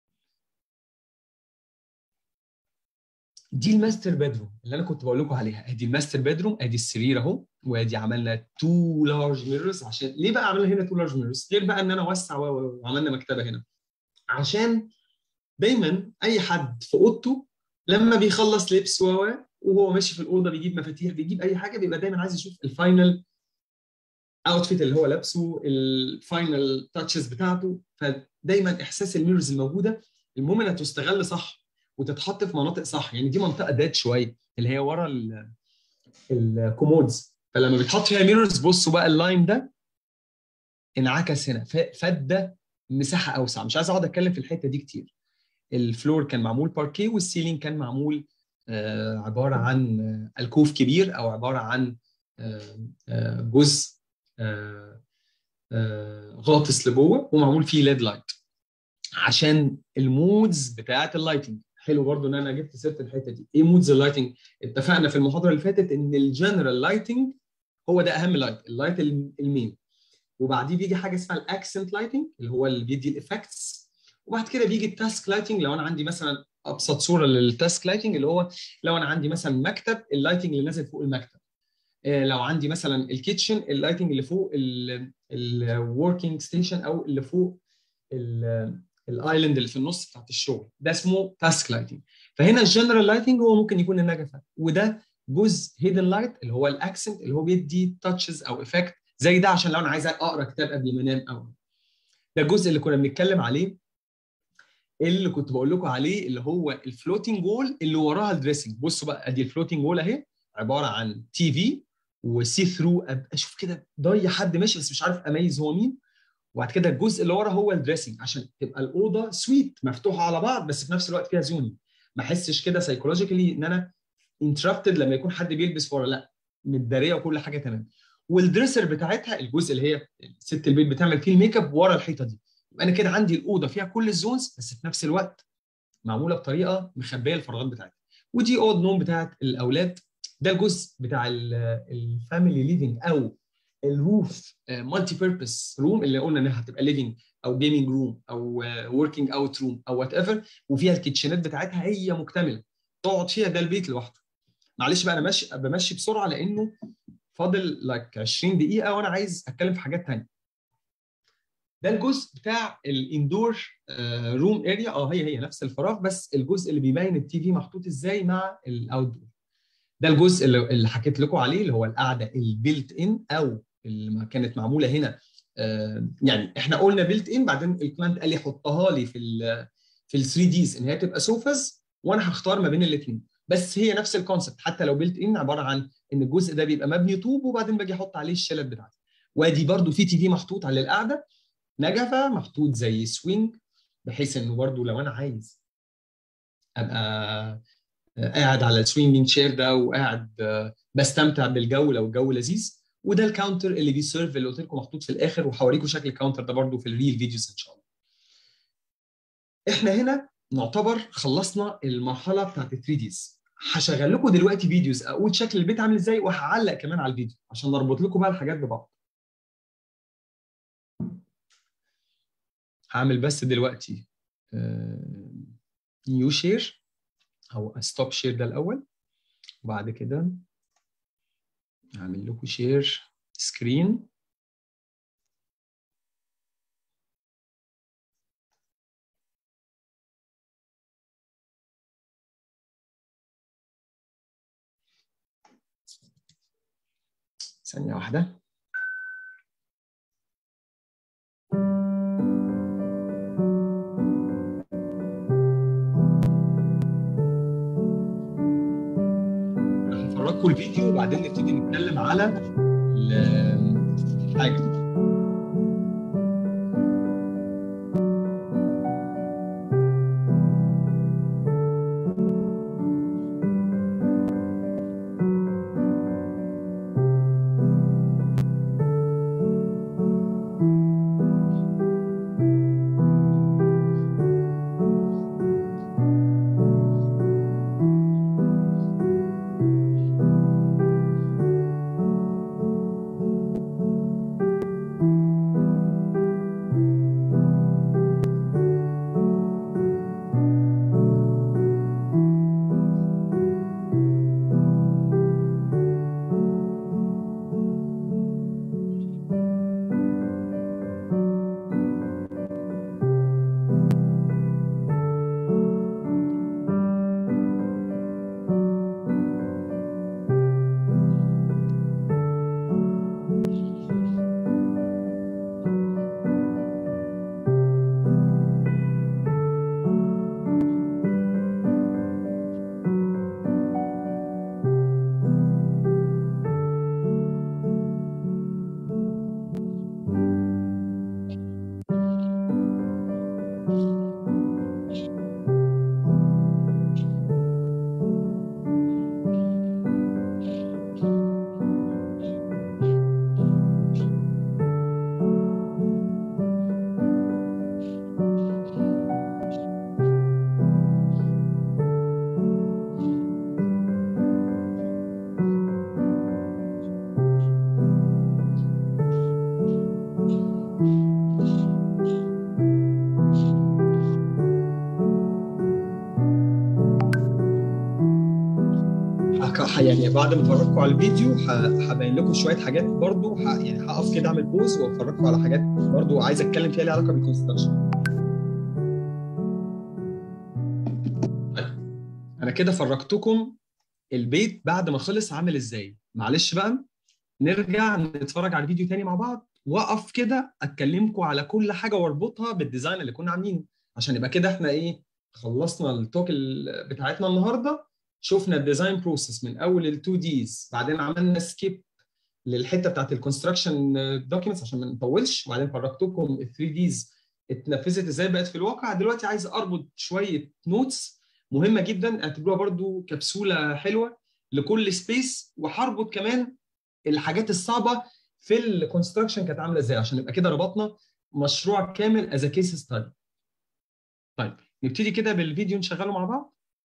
دي الماستر بيدروم اللي انا كنت بقول لكم عليها ادي الماستر بيدروم ادي السرير اهو وادي عملنا تو لارج ميرورز عشان ليه بقى عملنا هنا تو لارج ميرورز غير بقى ان انا اوسع وعملنا مكتبه هنا عشان دايما اي حد في اوضته لما بيخلص لبس وهو ماشي في الاوضه بيجيب مفاتيح بيجيب اي حاجه بيبقى دايما عايز يشوف الفاينل اوتفيت اللي هو لابسه الفاينل تاتشز بتاعته فدايما احساس الميرورز الموجوده المهم انها تستغل صح وتتحط في مناطق صح يعني دي منطقه دات شويه اللي هي ورا الكومودز فلما بيتحط فيها ميرورز بصوا بقى اللاين ده انعكس هنا فادى مساحه اوسع مش عايز اقعد اتكلم في الحته دي كتير الفلور كان معمول باركيه والسيلينج كان معمول آه عباره عن آه الكوف كبير او عباره عن آه جزء غاطس لجوه ومعمول فيه ليد لايت عشان المودز بتاعه اللايتنج حلو برضو ان انا جبت سيره الحته دي ايه مودز اللايتنج اتفقنا في المحاضره اللي فاتت ان الجنرال لايتنج هو ده اهم لايت اللايت المين وبعديه بيجي حاجه اسمها الاكسنت لايتنج اللي هو اللي بيدي الافكتس وبعد كده بيجي التاسك لايتنج لو انا عندي مثلا ابسط صوره للتاسك لايتنج اللي هو لو انا عندي مثلا مكتب اللايتنج اللي نازل فوق المكتب لو عندي مثلا الكيتشن اللايتنج اللي فوق الوركينج ستيشن او اللي فوق الايلاند اللي في النص بتاعت الشغل ده اسمه تاسك لايتنج فهنا الجنرال لايتنج هو ممكن يكون النجفه وده جزء هيدن لايت اللي هو الاكسنت اللي هو بيدي تاتشز او افكت زي ده عشان لو انا عايز اقرا كتاب قبل ما انام او ده الجزء اللي كنا بنتكلم عليه اللي كنت بقول لكم عليه اللي هو الفلوتنج وول اللي وراها الدريسنج بصوا بقى ادي الفلوتنج وول اهي عباره عن تي في وسي ثرو ابقى اشوف كده ضايع حد ماشي بس مش عارف اميز هو مين وبعد كده الجزء اللي ورا هو الدريسنج عشان تبقى الاوضه سويت مفتوحه على بعض بس في نفس الوقت فيها زوني ما احسش كده سايكولوجيكالي ان انا انتربتد لما يكون حد بيلبس ورا لا متداريه وكل حاجه تمام والدريسر بتاعتها الجزء اللي هي ست البيت بتعمل فيه الميك اب ورا الحيطه دي يبقى انا كده عندي الاوضه فيها كل الزونز بس في نفس الوقت معموله بطريقه مخبيه الفراغات بتاعتها ودي اوض نوم بتاعت الاولاد ده الجزء بتاع الفاميلي ليفنج او الروف مالتي بيربس روم اللي قلنا انها هتبقى ليفنج او جيمنج روم او وركينج اوت روم او وات ايفر وفيها الكيتشنات بتاعتها هي مكتمله تقعد فيها ده البيت لوحده معلش بقى انا ماشي بمشي بسرعه لانه فاضل لك 20 دقيقه وانا عايز اتكلم في حاجات ثانيه ده الجزء بتاع الاندور روم اريا اه هي هي نفس الفراغ بس الجزء اللي بيبين التي في محطوط ازاي مع الاوت دور ده الجزء اللي, اللي حكيت لكم عليه اللي هو القعده البيلت ان او اللي كانت معموله هنا آه يعني احنا قلنا بيلت ان بعدين الكلاينت قال لي حطها لي في ال في ال 3 ديز ان هي تبقى سوفاز وانا هختار ما بين الاثنين بس هي نفس الكونسبت حتى لو بيلت ان عباره عن ان الجزء ده بيبقى مبني طوب وبعدين باجي احط عليه الشلت بتاعتي وادي برده في تي في محطوط على القعده نجفه محطوط زي سوينج بحيث انه برده لو انا عايز ابقى قاعد على السوينجينج شير ده وقاعد بستمتع بالجو لو الجو لذيذ وده الكاونتر اللي بيسيرف اللي قلت لكم محطوط في الاخر وهوريكم شكل الكاونتر ده برده في الريل فيديوز ان شاء الله. احنا هنا نعتبر خلصنا المرحله بتاعت ال 3 ديز هشغل لكم دلوقتي فيديوز اقول شكل البيت عامل ازاي وهعلق كمان على الفيديو عشان نربط لكم بقى الحاجات ببعض. هعمل بس دلوقتي نيو شير او ستوب شير ده الاول وبعد كده هعمل لكم شير سكرين ثانية واحدة هفرجكم الفيديو وبعدين نبتدي نتكلم على الحاجة يعني بعد ما افرجكم على الفيديو هبين لكم شويه حاجات برضو ح... يعني هقف كده اعمل بوز وافرجكم على حاجات برضو عايز اتكلم فيها ليها علاقه بالكونستراكشن انا كده فرجتكم البيت بعد ما خلص عامل ازاي معلش بقى نرجع نتفرج على الفيديو تاني مع بعض واقف كده اتكلمكم على كل حاجه واربطها بالديزاين اللي كنا عاملينه عشان يبقى كده احنا ايه خلصنا التوك بتاعتنا النهارده شفنا الديزاين بروسيس من اول ال 2 ديز بعدين عملنا سكيب للحته بتاعت الكونستراكشن دوكيومنتس عشان ما نطولش وبعدين فرجتكم ال 3 ديز اتنفذت ازاي بقت في الواقع دلوقتي عايز اربط شويه نوتس مهمه جدا اعتبروها برضو كبسوله حلوه لكل سبيس وهربط كمان الحاجات الصعبه في الكونستراكشن كانت عامله ازاي عشان يبقى كده ربطنا مشروع كامل از كيس ستادي طيب نبتدي كده بالفيديو نشغله مع بعض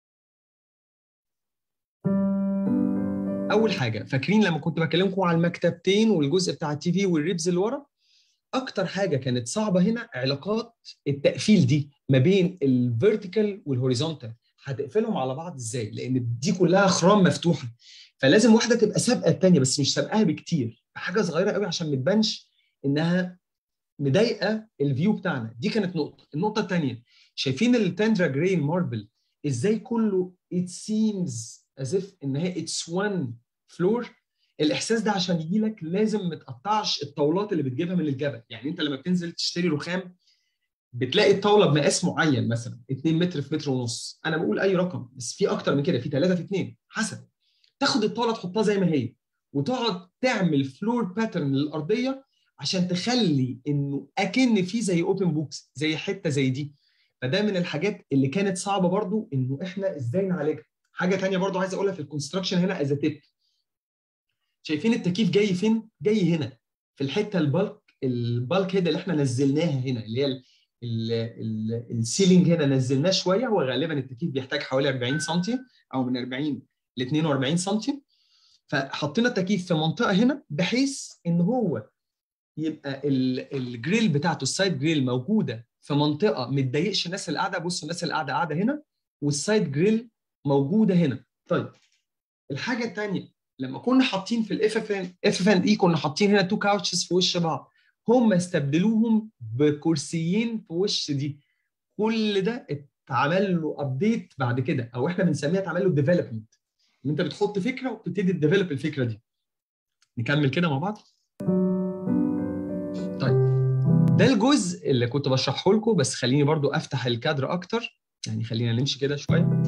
اول حاجه فاكرين لما كنت بكلمكم على المكتبتين والجزء بتاع التي في والريبز اللي ورا اكتر حاجه كانت صعبه هنا علاقات التقفيل دي ما بين الفيرتيكال والهوريزونتال هتقفلهم على بعض ازاي لان دي كلها خرام مفتوحه فلازم واحده تبقى سابقه الثانيه بس مش سابقاها بكتير حاجه صغيره قوي عشان ما تبانش انها مضايقه الفيو بتاعنا دي كانت نقطه النقطه الثانيه شايفين التندرا جراي ماربل ازاي كله it seems as if ان هي it's one floor الاحساس ده عشان يجي لك لازم ما تقطعش الطاولات اللي بتجيبها من الجبل يعني انت لما بتنزل تشتري رخام بتلاقي الطاوله بمقاس معين مثلا 2 متر في متر ونص انا بقول اي رقم بس في اكتر من كده في 3 في 2 حسب تاخد الطاوله تحطها زي ما هي وتقعد تعمل فلور باترن للارضيه عشان تخلي انه اكن في زي اوبن بوكس زي حته زي دي فده من الحاجات اللي كانت صعبه برضو انه احنا ازاي نعالجها حاجه ثانيه برضو عايز اقولها في الكونستراكشن هنا از تيب شايفين التكييف جاي فين جاي هنا في الحته البالك البالك هيد اللي احنا نزلناها هنا اللي هي السيلينج هنا نزلناه شويه هو غالبا التكييف بيحتاج حوالي 40 سم او من 40 ل 42 سم فحطينا التكييف في منطقه هنا بحيث ان هو يبقى الجريل بتاعته السايد جريل موجوده في منطقه ما تضايقش الناس اللي قاعده بصوا الناس اللي قاعده قاعده هنا والسايد جريل موجوده هنا طيب الحاجه الثانيه لما كنا حاطين في الاف اف ان اف اف ان اي كنا حاطين هنا تو كاوتشز في وش بعض هم استبدلوهم بكرسيين في وش دي كل ده اتعمل له ابديت بعد كده او احنا بنسميها اتعمل له ديفلوبمنت ان انت بتحط فكره وبتبتدي تديفلوب الفكره دي نكمل كده مع بعض طيب ده الجزء اللي كنت بشرحه لكم بس خليني برضو افتح الكادر اكتر يعني خلينا نمشي كده شويه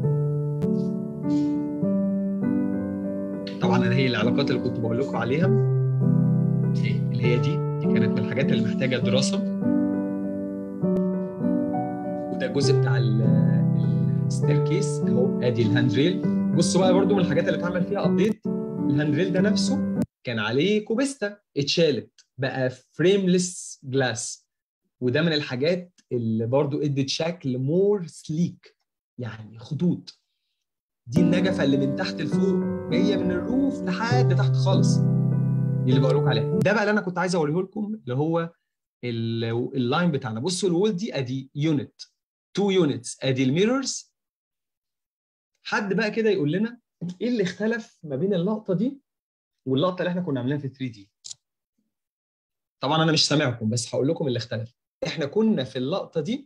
طبعا انا هي العلاقات اللي كنت بقول لكم عليها اللي هي دي دي كانت من الحاجات اللي محتاجه دراسه وده الجزء بتاع الستير كيس اهو ادي الهاند ريل بصوا بقى برضو من الحاجات اللي اتعمل فيها ابديت الهاند ريل ده نفسه كان عليه كوبيستا اتشالت بقى فريمليس جلاس وده من الحاجات اللي برضو ادت شكل مور سليك يعني خطوط دي النجفه اللي من تحت لفوق جايه من الروف لحد تحت خالص دي اللي بقول لكم عليها ده بقى اللي انا كنت عايز اوريه لكم اللي هو اللاين بتاعنا بصوا الوول دي ادي يونت تو يونتس ادي الميرورز حد بقى كده يقول لنا ايه اللي اختلف ما بين اللقطه دي واللقطه اللي احنا كنا عاملينها في 3 دي طبعا انا مش سامعكم بس هقول لكم اللي اختلف احنا كنا في اللقطه دي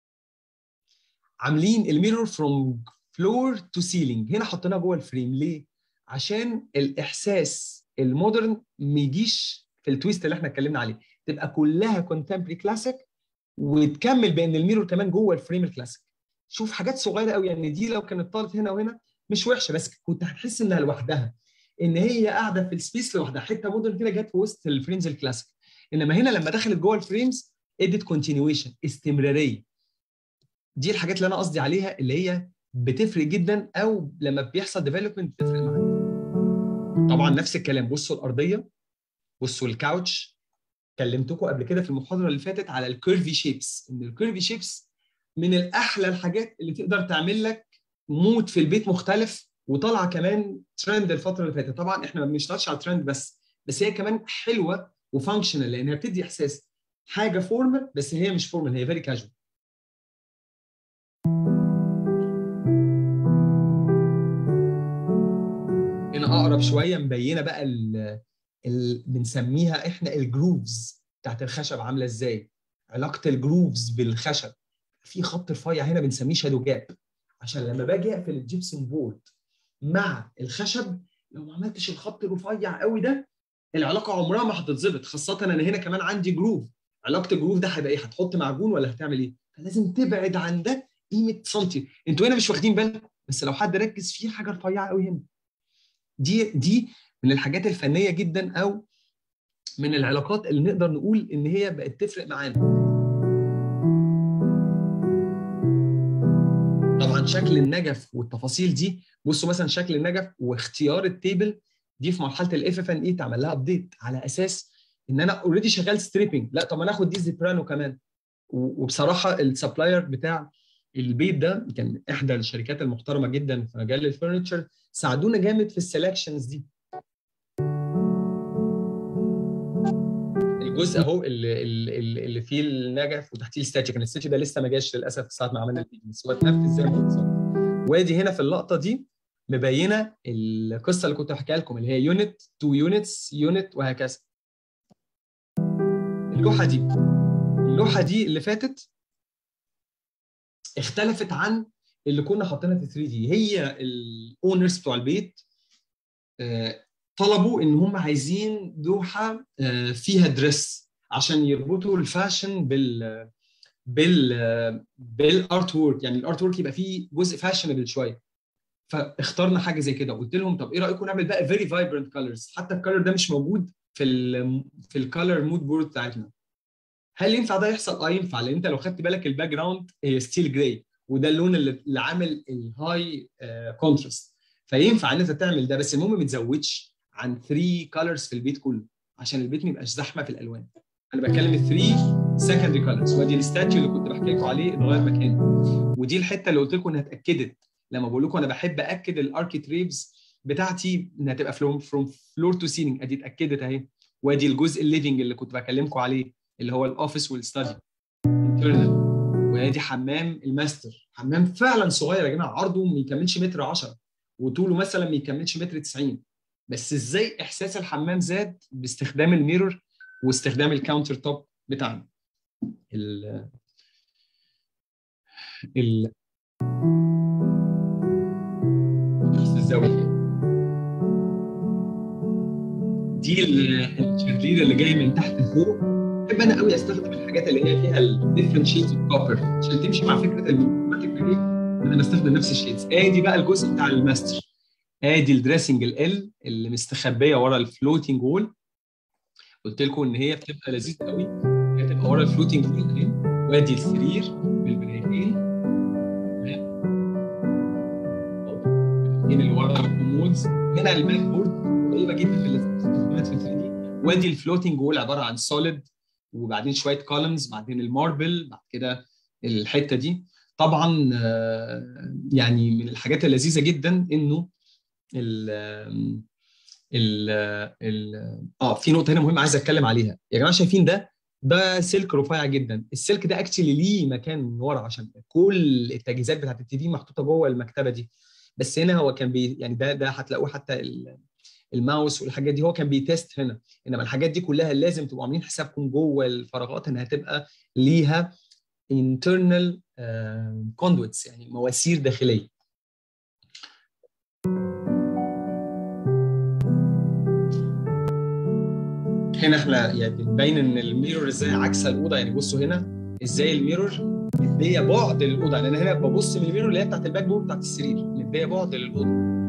عاملين الميرور فروم فلور تو سيلينج هنا حطيناها جوه الفريم ليه عشان الاحساس المودرن ما يجيش في التويست اللي احنا اتكلمنا عليه تبقى كلها كونتمبري كلاسيك وتكمل بان الميرور كمان جوه الفريم الكلاسيك شوف حاجات صغيره قوي يعني دي لو كانت طالت هنا وهنا مش وحشه بس كنت هتحس انها لوحدها ان هي قاعده في السبيس لوحدها حته مودرن كده جت في وسط الفريمز الكلاسيك انما هنا لما دخلت جوه الفريمز ادت كونتينيويشن استمراريه دي الحاجات اللي انا قصدي عليها اللي هي بتفرق جدا او لما بيحصل ديفلوبمنت بتفرق معاك طبعا نفس الكلام بصوا الارضيه بصوا الكاوتش كلمتكم قبل كده في المحاضره اللي فاتت على الكيرفي شيبس ان الكيرفي شيبس من الاحلى الحاجات اللي تقدر تعمل لك مود في البيت مختلف وطالعه كمان ترند الفتره اللي فاتت طبعا احنا ما بنشتغلش على ترند بس بس هي كمان حلوه وفانكشنال لان هي بتدي احساس حاجه فورمال بس هي مش فورمال هي فيري كاجوال هنا اقرب شويه مبينه بقى ال ال بنسميها احنا الجروفز بتاعت الخشب عامله ازاي علاقه الجروفز بالخشب في خط رفيع هنا بنسميه شادو جاب عشان لما باجي اقفل الجبسون بورد مع الخشب لو ما عملتش الخط الرفيع قوي ده العلاقه عمرها ما هتتظبط خاصه انا هنا كمان عندي جروف علاقه الجروف ده هيبقى ايه هتحط معجون ولا هتعمل ايه فلازم تبعد عن ده قيمه سنتي انتوا هنا مش واخدين بالكم بس لو حد ركز في حاجه رفيعه قوي هنا دي دي من الحاجات الفنيه جدا او من العلاقات اللي نقدر نقول ان هي بقت تفرق معانا طبعا شكل النجف والتفاصيل دي بصوا مثلا شكل النجف واختيار التيبل دي في مرحله الاف اف ان اي تعمل لها ابديت على اساس ان انا اوريدي شغال ستريبنج لا طب ما ناخد دي زيبرانو كمان وبصراحه السبلاير بتاع البيت ده كان احدى الشركات المحترمه جدا في مجال الفurniture ساعدونا جامد في السلكشنز دي الجزء اهو اللي, اللي, اللي فيه النجف وتحتيه الستاتيك كان الستاتيك ده لسه ما جاش للاسف ساعه ما عملنا الفيديو بس هو اتنفذ زي ما بالظبط وادي هنا في اللقطه دي مبينه القصه اللي كنت بحكيها لكم اللي هي يونت تو يونتس يونت وهكذا اللوحه دي اللوحه دي اللي فاتت اختلفت عن اللي كنا حاطينها في 3 دي هي الاونرز بتوع البيت طلبوا ان هم عايزين لوحه فيها دريس عشان يربطوا الفاشن بال بال بالارت وورك يعني الارت وورك يبقى فيه جزء فاشنبل شويه فاخترنا حاجه زي كده قلت لهم طب ايه رايكم نعمل بقى فيري فايبرنت كلرز حتى الكلر ده مش موجود في ال في الكلر مود بورد بتاعتنا هل ينفع ده يحصل؟ اه ينفع لان انت لو خدت بالك الباك جراوند هي ستيل جراي وده اللون اللي, اللي عامل الهاي كونتراست فينفع ان انت تعمل ده بس المهم ما تزودش عن 3 كلرز في البيت كله عشان البيت ما يبقاش زحمه في الالوان انا بتكلم 3 سكندري كلرز وادي الستاتيو اللي كنت بحكي لكم عليه اتغير مكانه ودي الحته اللي قلت لكم انها اتاكدت لما بقول لكم انا بحب اكد الاركيتريبز بتاعتي انها تبقى فروم فروم فلور تو سيلينج ادي اتاكدت اهي وادي الجزء الليفنج اللي كنت بكلمكم عليه اللي هو الاوفيس والستادي انترنال وادي حمام الماستر حمام فعلا صغير يا جماعه عرضه ما يكملش متر 10 وطوله مثلا ما يكملش متر 90 بس ازاي احساس الحمام زاد باستخدام الميرور واستخدام الكاونتر توب بتاعنا ال ال الزاويه دي الشرير اللي جاي من تحت لفوق بحب انا قوي استخدم الحاجات اللي هي فيها الديفرنت شيدز اوف كوبر عشان تمشي مع فكره الماتيك جري انا بستخدم نفس الشيدز ادي بقى الجزء بتاع الماستر ادي الدريسنج ال اللي مستخبيه ورا الفلوتنج وول قلت لكم ان هي بتبقى لذيذه قوي هي تبقى ورا الفلوتنج وول وادي السرير بالبنايتين اللي ورا الكومودز هنا الماك بورد قريبه جدا من الاستخدامات في 3 دي وادي الفلوتنج وول عباره عن سوليد وبعدين شويه كولمز بعدين الماربل بعد كده الحته دي طبعا يعني من الحاجات اللذيذه جدا انه ال ال ال اه في نقطه هنا مهمه عايز اتكلم عليها يا جماعه شايفين ده ده سلك رفيع جدا السلك ده اكشلي ليه مكان من ورا عشان كل التجهيزات بتاعت التي في محطوطه جوه المكتبه دي بس هنا هو كان بي يعني ده ده هتلاقوه حتى الماوس والحاجات دي هو كان بيتست هنا انما الحاجات دي كلها لازم تبقوا عاملين حسابكم جوه الفراغات انها تبقى ليها internal uh, conduits يعني مواسير داخليه هنا احنا يعني بنبين ان الميرور ازاي عكس الاوضه يعني بصوا هنا ازاي الميرور مديه بعد للاوضه يعني انا هنا ببص من الميرور اللي هي بتاعت الباك بورد بتاعت السرير مديه بعد للاوضه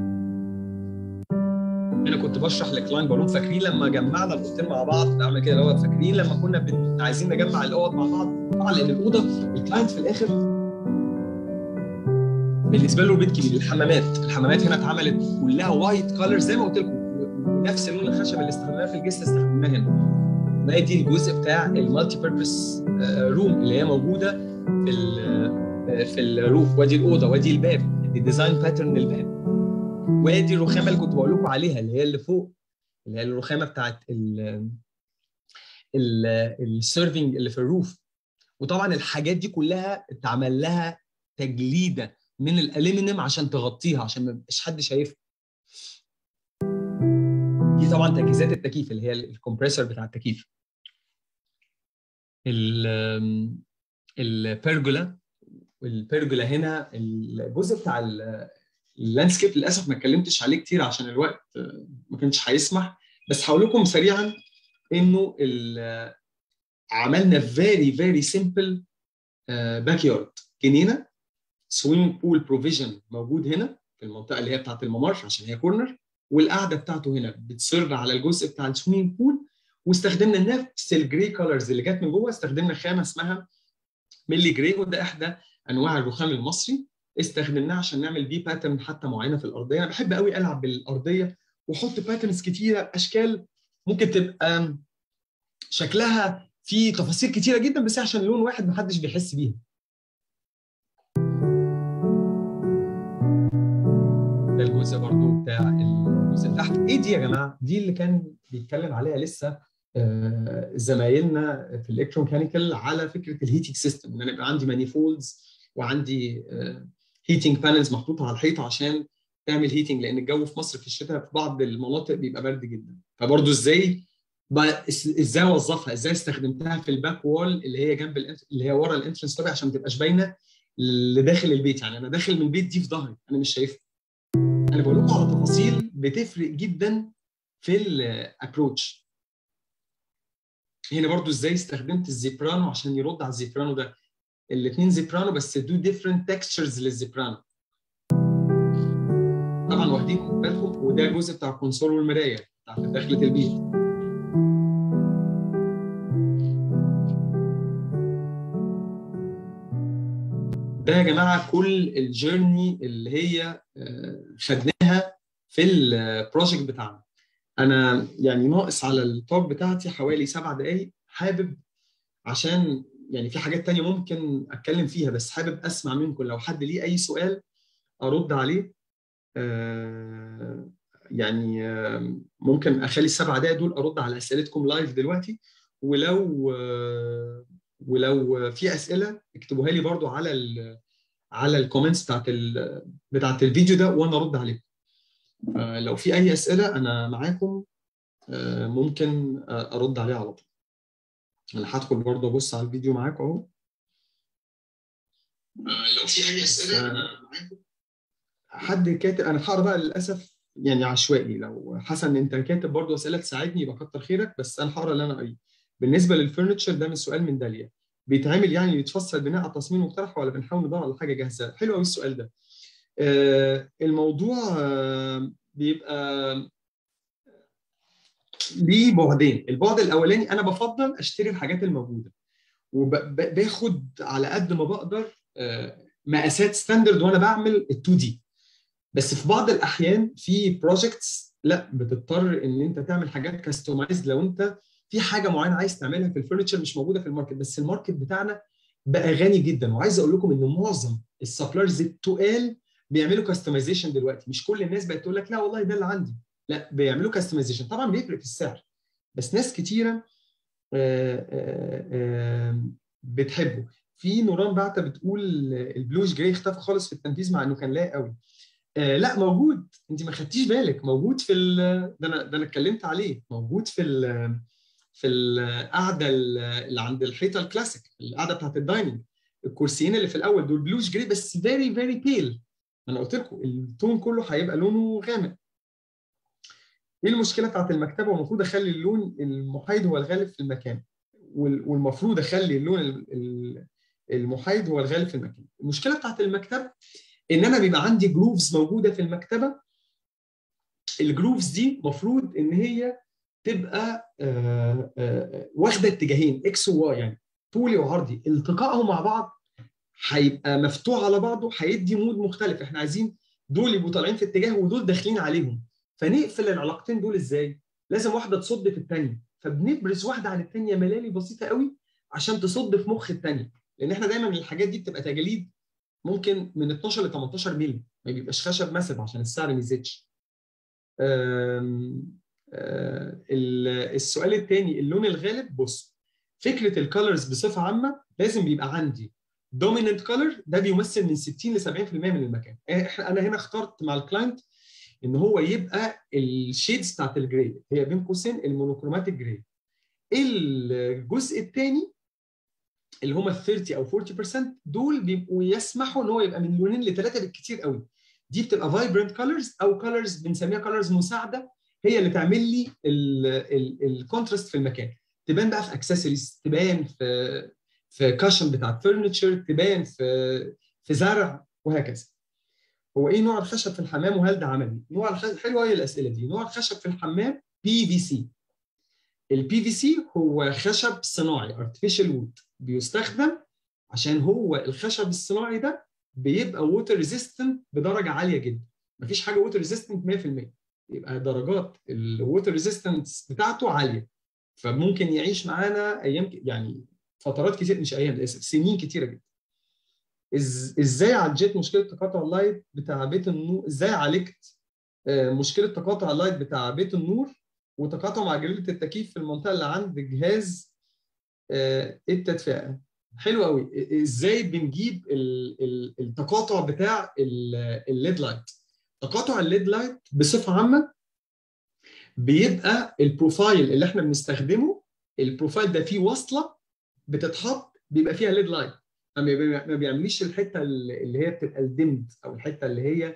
انا كنت بشرح لكلاين بقول لهم فاكرين لما جمعنا الاوضتين مع بعض بعمل كده اللي هو فاكرين لما كنا بن... عايزين نجمع الاوض مع بعض طبعا لان الاوضه الكلاينت في الاخر بالنسبه له البيت كبير الحمامات الحمامات هنا اتعملت كلها وايت كولر زي ما قلت لكم ونفس لون الخشب اللي استخدمناه في الجست استخدمناه هنا ما دي الجزء بتاع المالتي بيربس روم اللي هي موجوده في ال في الروف وادي الاوضه وادي الباب الديزاين باترن الباب وادي الرخامه اللي كنت بقول لكم عليها اللي هي اللي فوق اللي هي الرخامه بتاعت السيرفنج اللي في الروف وطبعا الحاجات دي كلها اتعمل لها تجليده من الالومنيوم عشان تغطيها عشان ما يبقاش حد شايفها دي طبعا تجهيزات التكييف اللي هي الكمبريسور بتاع التكييف البرجولا والبرجولا هنا الجزء بتاع اللاندسكيب للاسف ما اتكلمتش عليه كتير عشان الوقت ما كانش هيسمح بس هقول لكم سريعا انه عملنا فيري فيري سيمبل باك يارد جنينه سويمنج بول بروفيجن موجود هنا في المنطقه اللي هي بتاعت الممر عشان هي كورنر والقعده بتاعته هنا بتصر على الجزء بتاع السويمنج بول واستخدمنا نفس الجري كولرز اللي جت من جوه استخدمنا خامه اسمها ميلي جري وده احدى انواع الرخام المصري استخدمناه عشان نعمل بيه باترن حتى معينه في الارضيه انا بحب قوي العب بالارضيه واحط باترنز كتيره اشكال ممكن تبقى شكلها فيه تفاصيل كتيره جدا بس عشان لون واحد محدش بيحس بيها ده الجزء برضو بتاع الجزء اللي تحت ايه دي يا جماعه دي اللي كان بيتكلم عليها لسه آه زمايلنا في الالكتروميكانيكال على فكره الهيتنج سيستم ان انا يبقى عندي مانيفولدز وعندي هيتنج بانلز محطوطه على الحيطه عشان تعمل هيتنج لان الجو في مصر في الشتاء في بعض المناطق بيبقى برد جدا فبرضه ازاي ازاي اوظفها ازاي استخدمتها في الباك وول اللي هي جنب اللي هي ورا الانترنس لوبي عشان ما تبقاش باينه لداخل البيت يعني انا داخل من البيت دي في ظهري انا مش شايفها انا بقول لكم على تفاصيل بتفرق جدا في الابروتش هنا برضو ازاي استخدمت الزيبرانو عشان يرد على الزيبرانو ده الاثنين زيبرانو بس دو ديفرنت تكستشرز للزيبرانو طبعا واخدين بالكم وده جزء بتاع الكونسول والمرايه بتاعت دخله البيت ده يا جماعه كل الجيرني اللي هي خدناها في البروجكت بتاعنا انا يعني ناقص على التوك بتاعتي حوالي سبع دقائق حابب عشان يعني في حاجات تانية ممكن اتكلم فيها بس حابب اسمع منكم لو حد ليه اي سؤال ارد عليه آه يعني آه ممكن اخلي السبع دقائق دول ارد على اسئلتكم لايف دلوقتي ولو آه ولو في اسئله اكتبوها لي برضو على ال على الكومنتس بتاعت ال بتاعت الفيديو ده وانا ارد عليكم لو في اي اسئله انا معاكم ممكن ارد عليها على طول انا هدخل برضه ابص على الفيديو معاكم اهو لو في اي اسئله انا معاكم حد كاتب انا هقرا بقى للاسف يعني عشوائي لو حسن انت كاتب برضه اسئله تساعدني يبقى كتر خيرك بس انا هقرا اللي انا قريته بالنسبه للفرنتشر ده من سؤال من داليا بيتعمل يعني يتفصل بناء على تصميم مقترح ولا بنحاول ندور على حاجه جاهزه حلو قوي السؤال ده آه الموضوع آه بيبقى ليه بعدين البعد الاولاني انا بفضل اشتري الحاجات الموجوده وباخد على قد ما بقدر آه مقاسات ستاندرد وانا بعمل ال 2 دي بس في بعض الاحيان في بروجكتس لا بتضطر ان انت تعمل حاجات كاستمايز لو انت في حاجه معينه عايز تعملها في الفurniture مش موجوده في الماركت بس الماركت بتاعنا بقى غني جدا وعايز اقول لكم ان معظم السبلايرز التقال بيعملوا كاستمايزيشن دلوقتي مش كل الناس بقت تقول لك لا والله ده اللي عندي لا بيعملوا كاستمايزيشن طبعا بيفرق في السعر بس ناس كتيره آآ آآ بتحبه في نوران بعته بتقول البلوش جراي اختفى خالص في التنفيذ مع انه كان لايق قوي آه لا موجود انت ما خدتيش بالك موجود في ده انا ده انا اتكلمت عليه موجود في ال في القعده اللي عند الحيطه الكلاسيك القعده بتاعت الدايننج الكرسيين اللي في الاول دول بلوش جري بس فيري فيري بيل انا قلت لكم التون كله هيبقى لونه غامق ايه المشكله بتاعت المكتبه والمفروض اخلي اللون المحايد هو الغالب في المكان والمفروض اخلي اللون المحايد هو الغالب في المكان المشكله بتاعت المكتبه ان انا بيبقى عندي جروفز موجوده في المكتبه الجروفز دي مفروض ان هي تبقى آآ آآ واخده اتجاهين اكس وواي يعني طولي وعرضي التقائهم مع بعض هيبقى مفتوح على بعضه هيدي مود مختلف احنا عايزين دول يبقوا طالعين في اتجاه ودول داخلين عليهم فنقفل العلاقتين دول ازاي؟ لازم واحده تصد في الثانيه فبنبرز واحده عن الثانيه ملالي بسيطه قوي عشان تصد في مخ الثانيه لان احنا دايما الحاجات دي بتبقى تجاليد ممكن من 12 ل 18 مللي ما بيبقاش خشب مسب عشان السعر ما يزيدش السؤال الثاني اللون الغالب بص فكره الكالرز بصفه عامه لازم بيبقى عندي دوميننت كولر ده بيمثل من 60 ل 70% من المكان انا هنا اخترت مع الكلاينت ان هو يبقى الشيدز بتاعت الجراي هي بين قوسين المونوكروماتيك جراي الجزء الثاني اللي هم ال 30 او 40% دول بيبقوا يسمحوا ان هو يبقى من لونين لثلاثه بالكثير قوي دي بتبقى فايبرنت كولرز او كولرز بنسميها كولرز مساعده هي اللي تعمل لي الكونتراست في المكان تبان بقى في اكسسوارز تبان في في كاشن بتاعت فرنتشر تبان في في زرع وهكذا هو ايه نوع الخشب في الحمام وهل ده عملي؟ نوع الخشب حلوه قوي الاسئله دي نوع الخشب في الحمام بي في سي البي في سي هو خشب صناعي ارتفيشال وود بيستخدم عشان هو الخشب الصناعي ده بيبقى ووتر ريزيستنت بدرجه عاليه جدا مفيش حاجه ووتر ريزيستنت 100% يبقى درجات الووتر ريزيستنس بتاعته عاليه فممكن يعيش معانا ايام يعني فترات كتير مش ايام للاسف سنين كتيره جدا إز... ازاي عالجت مشكله تقاطع اللايت بتاع بيت النور ازاي عالجت مشكله تقاطع اللايت بتاع بيت النور وتقاطع مع جريده التكييف في المنطقه اللي عند جهاز التدفئه حلو قوي ازاي بنجيب التقاطع بتاع الليد لايت تقاطع الليد لايت بصفه عامه بيبقى البروفايل اللي احنا بنستخدمه البروفايل ده فيه وصله بتتحط بيبقى فيها ليد لايت ما بيعمليش الحته اللي هي بتبقى الدمد او الحته اللي هي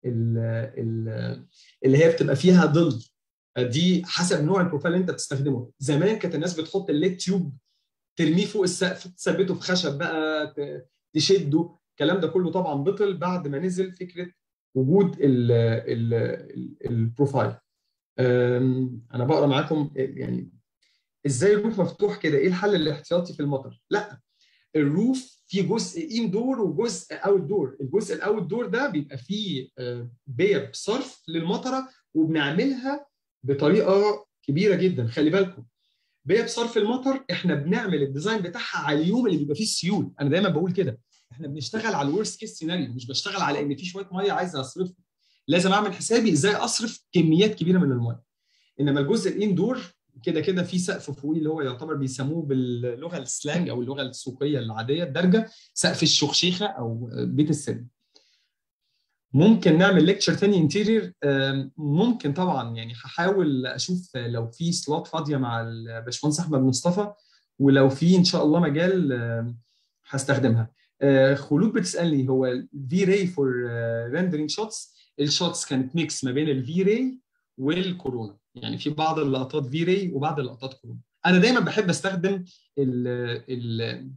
اللي هي بتبقى فيها ظل دي حسب نوع البروفايل اللي انت بتستخدمه زمان كانت الناس بتحط الليد تيوب ترميه فوق السقف تثبته في خشب بقى تشده الكلام ده كله طبعا بطل بعد ما نزل فكره وجود ال ال البروفايل انا بقرا معاكم يعني ازاي الروف مفتوح كده ايه الحل الاحتياطي في المطر لا الروف فيه جزء ان دور وجزء اوت دور الجزء الاوت دور ده بيبقى فيه بيب صرف للمطره وبنعملها بطريقه كبيره جدا خلي بالكم بيب صرف المطر احنا بنعمل الديزاين بتاعها على اليوم اللي بيبقى فيه السيول انا دايما بقول كده احنا بنشتغل على الورست كيس سيناريو مش بشتغل على ان في شويه ميه عايز اصرفها لازم اعمل حسابي ازاي اصرف كميات كبيره من الميه انما الجزء الاندور كده كده في سقف فوقيه اللي هو يعتبر بيسموه باللغه السلانج او اللغه السوقيه العاديه الدارجه سقف الشخشيخه او بيت السن ممكن نعمل ليكتشر تاني انتيرير ممكن طبعا يعني هحاول اشوف لو في سلوت فاضيه مع الباشمهندس احمد مصطفى ولو في ان شاء الله مجال هستخدمها خلود بتسالني هو الفي راي فور ريندرينج شوتس الشوتس كانت ميكس ما بين الفي راي والكورونا يعني في بعض اللقطات في راي وبعض اللقطات كورونا انا دايما بحب استخدم ال ال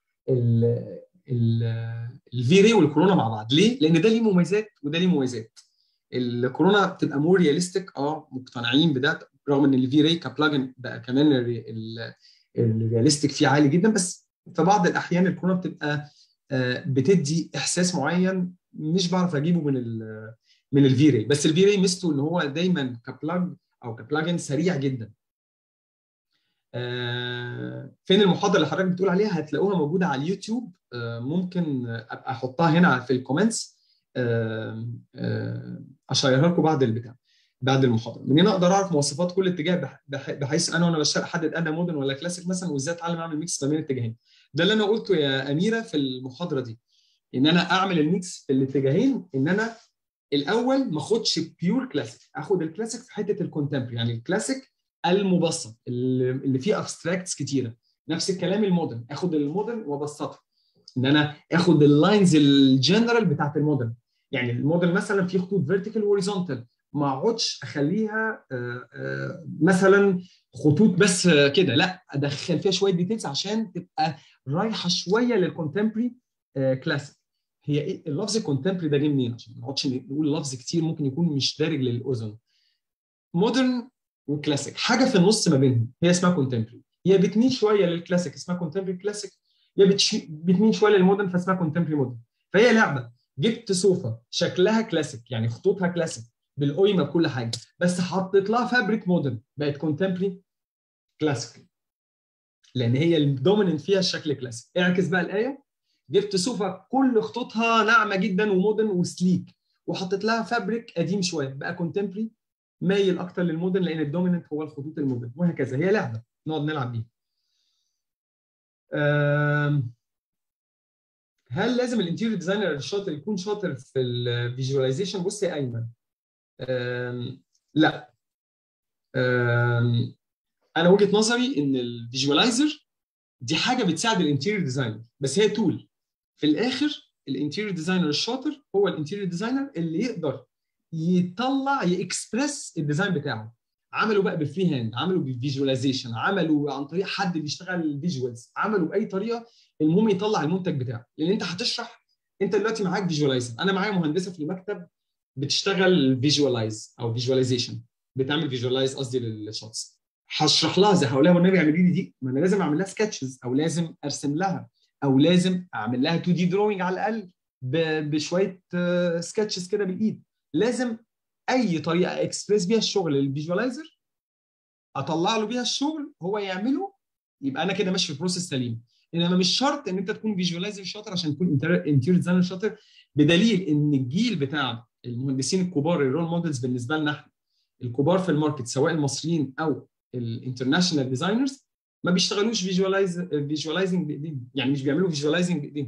ال الفي راي والكورونا مع بعض ليه؟ لان ده ليه مميزات وده ليه مميزات الكورونا بتبقى مور رياليستيك اه مقتنعين بده رغم ان الفي راي كبلاجن بقى كمان الرياليستيك فيه عالي جدا بس في بعض الاحيان الكورونا بتبقى بتدي احساس معين مش بعرف اجيبه من ال من الفي راي بس الفي راي ميزته ان هو دايما كبلاج او كبلاجن سريع جدا فين المحاضره اللي حضرتك بتقول عليها هتلاقوها موجوده على اليوتيوب ممكن ابقى احطها هنا في الكومنتس اشيرها لكم بعد البتاع بعد المحاضره منين اقدر اعرف مواصفات كل اتجاه بحيث انا وانا بشتغل احدد انا مودرن ولا كلاسيك مثلا وازاي اتعلم اعمل ميكس ما بين الاتجاهين ده اللي انا قلته يا اميره في المحاضره دي ان انا اعمل الميكس في الاتجاهين ان انا الاول ما اخدش بيور كلاسيك اخد الكلاسيك في حته الكونتمبري يعني الكلاسيك المبسط اللي فيه ابستراكتس كتيره نفس الكلام المودرن اخد المودرن وابسطها ان انا اخد اللاينز الجنرال بتاعت المودرن يعني المودرن مثلا فيه خطوط فيرتيكال وهوريزونتال ما اقعدش اخليها مثلا خطوط بس كده لا ادخل فيها شويه ديتيلز عشان تبقى رايحه شويه للكونتمبري كلاسيك هي ايه اللفظ الكونتمبري ده جه منين عشان ما نقعدش نقول لفظ كتير ممكن يكون مش دارج للاذن مودرن وكلاسيك حاجه في النص ما بينهم هي اسمها كونتمبري هي بتميل شويه للكلاسيك اسمها كونتمبري كلاسيك يا بتميل شويه للمودرن فاسمها كونتمبري مودرن فهي لعبه جبت صوفه شكلها كلاسيك يعني خطوطها كلاسيك بالقيمه بكل حاجه بس حطيت لها فابريك مودرن بقت كونتمبري كلاسيك لان هي الدوميننت فيها الشكل كلاسيك اعكس بقى الايه جبت صوفه كل خطوطها ناعمه جدا ومودرن وسليك وحطيت لها فابريك قديم شويه بقى كونتمبري مايل اكتر للمودرن لان الدوميننت هو الخطوط المودرن وهكذا هي لعبه نقعد نلعب بيها هل لازم الانتيريور ديزاينر الشاطر يكون شاطر في الفيجواليزيشن بص يا ايمن لا انا وجهه نظري ان الفيجواليزر دي حاجه بتساعد الانتيريور ديزاينر بس هي تول في الاخر الانتيريور ديزاينر الشاطر هو الانتيريور ديزاينر اللي يقدر يطلع يكسبرس الديزاين بتاعه عملوا بقى بالفري هاند عملوا بالفيجواليزيشن عملوا عن طريق حد بيشتغل فيجوالز عملوا باي طريقه المهم يطلع المنتج بتاعه لان انت هتشرح انت دلوقتي معاك فيجواليزر انا معايا مهندسه في المكتب بتشتغل فيجواليز او فيجواليزيشن بتعمل فيجواليز قصدي للشوتس هشرح لها زي هقول لها والنبي اعملي لي دي ما انا لازم اعمل لها سكتشز او لازم ارسم لها او لازم اعمل لها 2 دي دروينج على الاقل بشويه سكتشز كده بالايد لازم اي طريقه اكسبريس بيها الشغل للفيجواليزر اطلع له بيها الشغل هو يعمله يبقى انا كده ماشي في بروسيس سليم انما مش شرط ان انت تكون فيجواليزر شاطر عشان تكون انتيريور ديزاينر شاطر بدليل ان الجيل بتاع المهندسين الكبار الرول مودلز بالنسبه لنا احنا الكبار في الماركت سواء المصريين او الانترناشونال ديزاينرز ما بيشتغلوش فيجوالايز فيجواليزنج بايديهم يعني مش بيعملوا فيجواليزنج بايديهم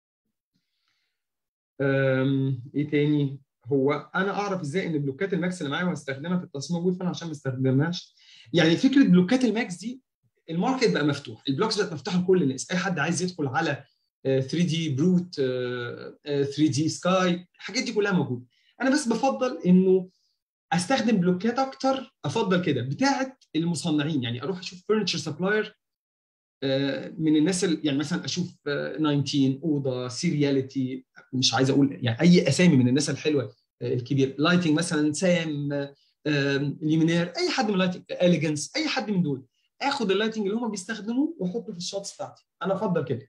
ايه تاني هو انا اعرف ازاي ان بلوكات الماكس اللي معايا وهستخدمها في التصميم موجود فانا عشان ما استخدمهاش يعني فكره بلوكات الماكس دي الماركت بقى مفتوح البلوكس بقت مفتوحه لكل الناس اي حد عايز يدخل على 3 دي بروت 3 دي سكاي الحاجات دي كلها موجوده انا بس بفضل انه استخدم بلوكات اكتر افضل كده بتاعه المصنعين يعني اروح اشوف فرنتشر سبلاير من الناس اللي يعني مثلا اشوف 19 اوضه سيرياليتي مش عايز اقول يعني اي اسامي من الناس الحلوه الكبير لايتنج مثلا سام ليمينير اي حد من لايتنج اليجنس اي حد من دول اخد اللايتنج اللي هم بيستخدموه واحطه في الشوتس بتاعتي انا افضل كده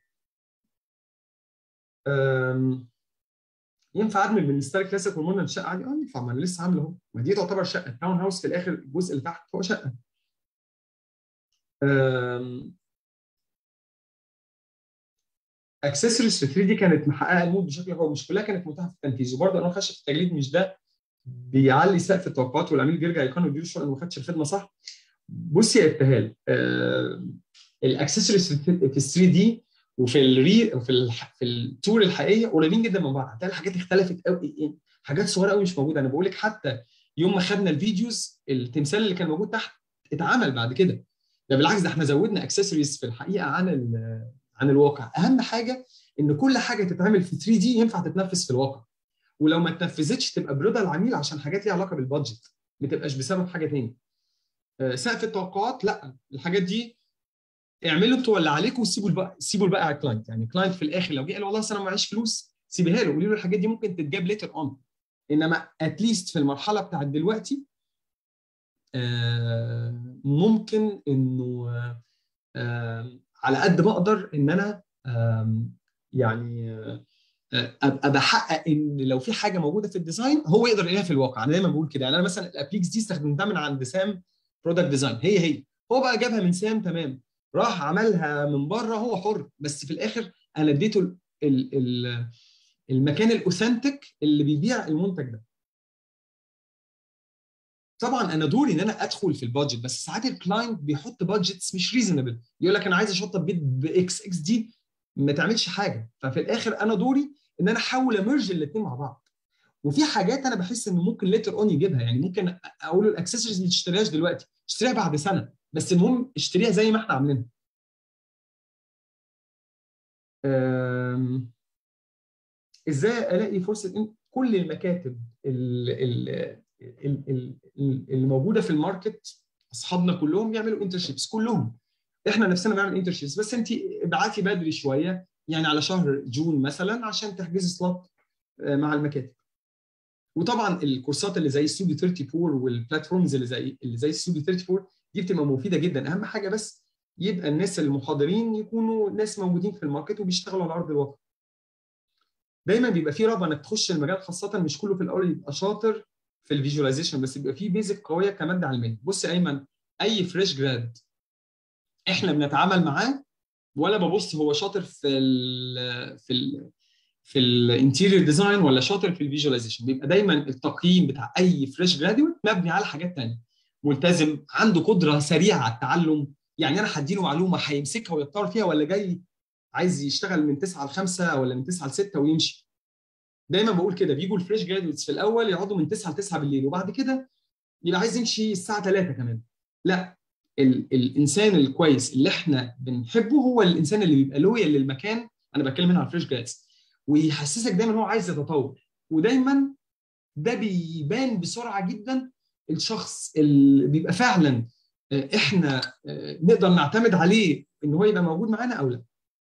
ينفع ادمج من الستايل كلاسيك والمودرن الشقه عادي اه ينفع ما انا لسه عامله اهو ما دي تعتبر شقه التاون هاوس في الاخر الجزء اللي تحت هو شقه اكسسوارز في 3 دي كانت محققه المود بشكل قوي مش كلها كانت متاحه في التنفيذ وبرضه انا خش في التجليد مش ده بيعلي سقف التوقعات والعميل بيرجع يقارن ويديله الشغل انه ما خدش الخدمه صح بص يا ابتهال آه الاكسسوارز في ال 3 دي وفي الري وفي ال في التور الحقيقيه قريبين جدا من بعض هتلاقي الحاجات اختلفت قوي حاجات صغيره قوي مش موجوده انا بقول لك حتى يوم ما خدنا الفيديوز التمثال اللي كان موجود تحت اتعمل بعد كده ده بالعكس ده احنا زودنا اكسسوارز في الحقيقه عن عن الواقع اهم حاجه ان كل حاجه تتعمل في 3 دي ينفع تتنفذ في الواقع ولو ما اتنفذتش تبقى برضا العميل عشان حاجات ليها علاقه بالبادجت ما تبقاش بسبب حاجه ثانيه سقف التوقعات لا الحاجات دي اعملوا انتوا اللي عليكم وسيبوا الباقي سيبوا الباقي على الكلاينت يعني الكلاينت في الاخر لو جه قال والله انا معيش فلوس سيبها له قولي له الحاجات دي ممكن تتجاب ليتر اون انما اتليست في المرحله بتاعت دلوقتي آه ممكن انه آه على قد ما اقدر ان انا آه يعني ابقى بحقق ان لو في حاجه موجوده في الديزاين هو يقدر يلاقيها في الواقع انا دايما بقول كده يعني انا مثلا الابليكس دي استخدمتها من عند سام برودكت ديزاين هي هي هو بقى جابها من سام تمام راح عملها من بره هو حر بس في الاخر انا اديته ال ال المكان الاوثنتيك اللي بيبيع المنتج ده طبعا انا دوري ان انا ادخل في البادجت بس ساعات الكلاينت بيحط بادجتس مش ريزونبل يقول لك انا عايز اشطب بيت باكس اكس دي ما تعملش حاجه ففي الاخر انا دوري ان انا احاول امرج الاثنين مع بعض وفي حاجات انا بحس انه ممكن ليتر اون يجيبها يعني ممكن اقول له الاكسسوارز ما تشتريهاش دلوقتي اشتريها بعد سنه بس المهم اشتريها زي ما احنا عاملينها ازاي الاقي فرصه ان كل المكاتب اللي موجوده في الماركت اصحابنا كلهم بيعملوا انترشيبس كلهم احنا نفسنا بنعمل انترشيبس بس انت ابعتي بدري شويه يعني على شهر جون مثلا عشان تحجزي سلوت مع المكاتب وطبعا الكورسات اللي زي ستوديو 34 والبلاتفورمز اللي زي اللي زي ستوديو 34 دي بتبقى مفيده جدا اهم حاجه بس يبقى الناس المحاضرين يكونوا ناس موجودين في الماركت وبيشتغلوا على ارض الواقع دايما بيبقى في رغبه انك تخش المجال خاصه مش كله في الاول يبقى شاطر في الفيجواليزيشن بس يبقى في بيزك قويه كماده علميه بص يا ايمن اي فريش جراد احنا بنتعامل معاه ولا ببص هو شاطر في ال في ال في الانتيريور ديزاين ولا شاطر في الفيجواليزيشن بيبقى دايما التقييم بتاع اي فريش جراديويت مبني على حاجات ثانيه ملتزم عنده قدره سريعه على التعلم يعني انا هديله معلومه هيمسكها ويتطور فيها ولا جاي عايز يشتغل من 9 ل 5 ولا من 9 ل 6 ويمشي دايما بقول كده بيجوا الفريش جراديويتس في الاول يقعدوا من 9 ل 9 بالليل وبعد كده يبقى عايز يمشي الساعه 3 كمان لا ال الانسان الكويس اللي احنا بنحبه هو الانسان اللي بيبقى لويال للمكان انا بتكلم هنا على الفريش جرادز ويحسسك دايما هو عايز يتطور ودايما ده بيبان بسرعه جدا الشخص اللي بيبقى فعلا احنا نقدر نعتمد عليه ان هو يبقى موجود معانا او لا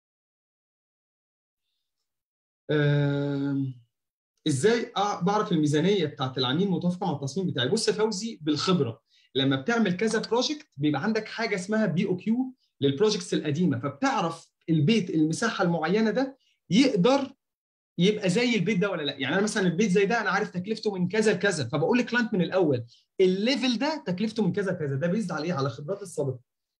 ازاي بعرف الميزانيه بتاعت العميل متوافقه مع التصميم بتاعي بص يا فوزي بالخبره لما بتعمل كذا بروجكت بيبقى عندك حاجه اسمها بي او كيو للبروجكتس القديمه فبتعرف البيت المساحه المعينه ده يقدر يبقى زي البيت ده ولا لا يعني انا مثلا البيت زي ده انا عارف تكلفته من كذا لكذا فبقول للكلاينت من الاول الليفل ده تكلفته من كذا لكذا ده بيزد على ايه على خبرات السابقه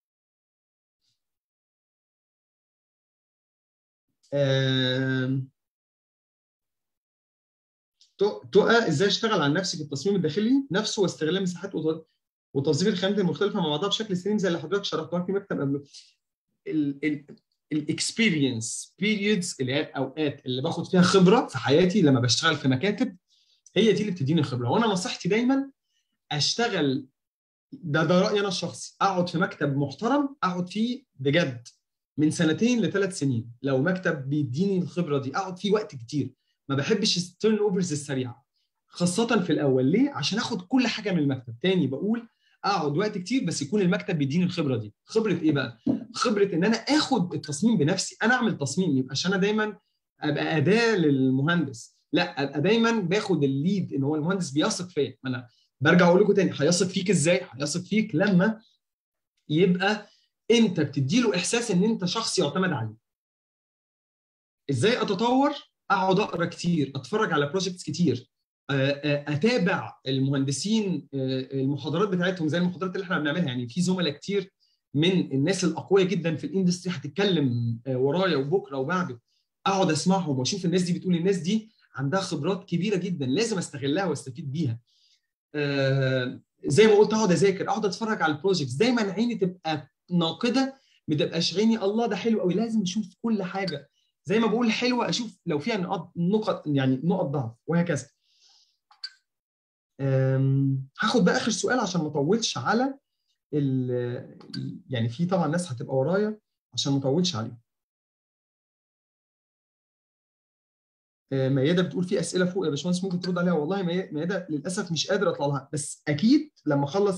تقى ازاي اشتغل على نفسي في التصميم الداخلي نفسه واستغلال مساحات وتوظيف الخامات المختلفه مع بعضها بشكل سليم زي اللي حضرتك شرحتها في مكتب قبل الاكسبيرينس بيريودز اللي هي الاوقات اللي باخد فيها خبره في حياتي لما بشتغل في مكاتب هي دي اللي بتديني خبره وانا نصيحتي دايما اشتغل ده ده رايي انا الشخصي اقعد في مكتب محترم اقعد فيه بجد من سنتين لثلاث سنين لو مكتب بيديني الخبره دي اقعد فيه وقت كتير ما بحبش التيرن اوفرز السريعه خاصه في الاول ليه عشان اخد كل حاجه من المكتب تاني بقول اقعد وقت كتير بس يكون المكتب بيديني الخبره دي خبره ايه بقى خبره ان انا اخد التصميم بنفسي انا اعمل تصميم يبقاش انا دايما ابقى اداه للمهندس لا ابقى دايما باخد الليد ان هو المهندس بيثق فيا ما انا برجع اقول لكم تاني هيثق فيك ازاي هيثق فيك لما يبقى انت بتدي له احساس ان انت شخص يعتمد عليه ازاي اتطور اقعد اقرا كتير اتفرج على بروجكتس كتير اتابع المهندسين المحاضرات بتاعتهم زي المحاضرات اللي احنا بنعملها يعني في زملاء كتير من الناس الاقوياء جدا في الاندستري هتتكلم ورايا وبكره وبعده اقعد اسمعهم واشوف الناس دي بتقول الناس دي عندها خبرات كبيره جدا لازم استغلها واستفيد بيها زي ما قلت اقعد اذاكر اقعد اتفرج على البروجكتس دايما عيني تبقى ناقده ما تبقاش عيني الله ده حلو قوي لازم اشوف كل حاجه زي ما بقول حلوه اشوف لو فيها نقط نقط يعني نقط ضعف وهكذا هاخد بقى اخر سؤال عشان ما اطولش على ال يعني في طبعا ناس هتبقى ورايا عشان ما اطولش عليهم ميادة بتقول في اسئله فوق يا باشمهندس ممكن ترد عليها والله ميادة للاسف مش قادر اطلع لها بس اكيد لما اخلص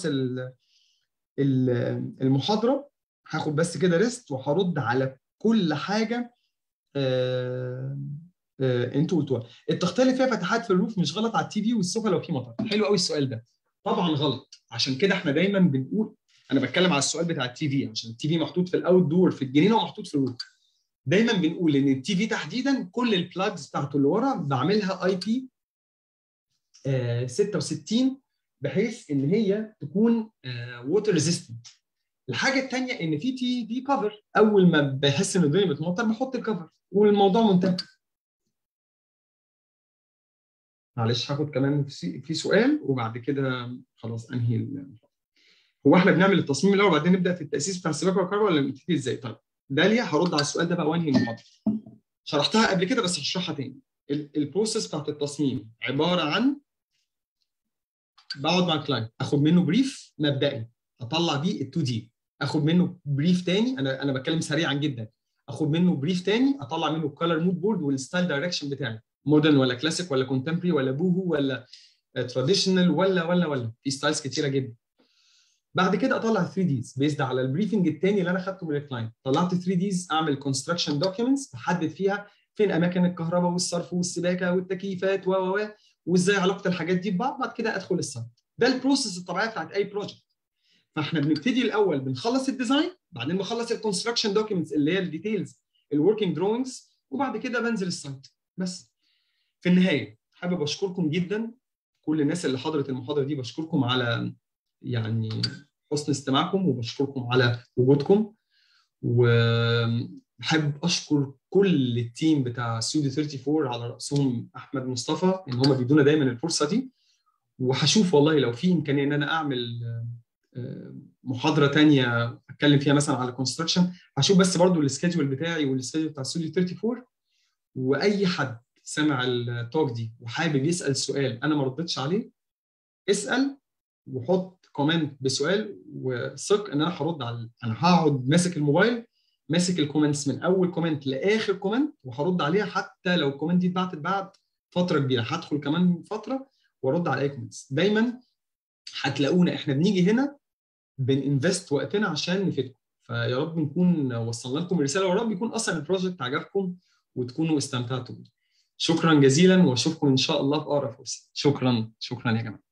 المحاضره هاخد بس كده ريست وهرد على كل حاجه آه آه انتوا قلتوها التغطيه اللي فيها فتحات في الروف مش غلط على التي في والسوفا لو في مطر حلو قوي السؤال ده طبعا غلط عشان كده احنا دايما بنقول انا بتكلم على السؤال بتاع التي في عشان التي في محطوط في الاوت دور في الجنينه ومحطوط في الروف دايما بنقول ان التي في تحديدا كل البلاجز بتاعته اللي ورا بعملها اي بي 66 بحيث ان هي تكون ووتر ريزيستنت الحاجه الثانيه ان في تي في كفر اول ما بحس ان الدنيا بتمطر بحط الكفر والموضوع منتهي معلش هاخد كمان في سؤال وبعد كده خلاص انهي هو احنا بنعمل التصميم الاول وبعدين نبدا في التاسيس بتاع السباكه والكهرباء ولا نبتدي ازاي؟ طيب داليا هرد على السؤال ده بقى وانهي المحاضره شرحتها قبل كده بس هشرحها تاني البروسيس بتاعت التصميم عباره عن بقعد مع الكلاينت اخد منه بريف مبدئي اطلع بيه ال 2 دي اخد منه بريف تاني انا انا بتكلم سريعا جدا اخد منه بريف تاني اطلع منه الكالر مود بورد والستايل دايركشن بتاعي مودرن ولا كلاسيك ولا كونتمبري ولا بوهو ولا تراديشنال ولا ولا ولا في ستايلز كتيره جدا بعد كده اطلع 3 ديز بيزد على البريفنج الثاني اللي انا خدته من الكلاينت طلعت 3 ديز اعمل كونستراكشن دوكيومنتس بحدد فيها فين اماكن الكهرباء والصرف والسباكه والتكييفات و و وازاي علاقه الحاجات دي ببعض بعد كده ادخل السايت ده البروسيس الطبيعيه بتاعت اي بروجكت فاحنا بنبتدي الاول بنخلص الديزاين بعدين بخلص الكونستراكشن دوكيومنتس اللي هي الديتيلز الوركينج دروينجز وبعد كده بنزل السايت بس في النهايه حابب اشكركم جدا كل الناس اللي حضرت المحاضره دي بشكركم على يعني حسن استماعكم وبشكركم على وجودكم وبحب اشكر كل التيم بتاع سودي 34 على راسهم احمد مصطفى ان هم بيدونا دايما الفرصه دي وهشوف والله لو في امكانيه ان انا اعمل محاضره ثانيه اتكلم فيها مثلا على كونستراكشن هشوف بس برضو السكيدجول بتاعي والسكيدجول بتاع سودي 34 واي حد سمع التوك دي وحابب يسال سؤال انا ما ردتش عليه اسال وحط كومنت بسؤال وثق ان انا هرد على انا هقعد ماسك الموبايل ماسك الكومنتس من اول كومنت لاخر كومنت وهرد عليها حتى لو الكومنت دي اتبعتت بعد فتره كبيره هدخل كمان فتره وارد على اي كومنتس دايما هتلاقونا احنا بنيجي هنا بننفست وقتنا عشان نفيدكم فيا رب نكون وصلنا لكم الرساله ويا رب يكون اصلا البروجكت عجبكم وتكونوا استمتعتوا بيه شكرا جزيلا واشوفكم ان شاء الله في اقرب فرصه شكرا شكرا يا جماعه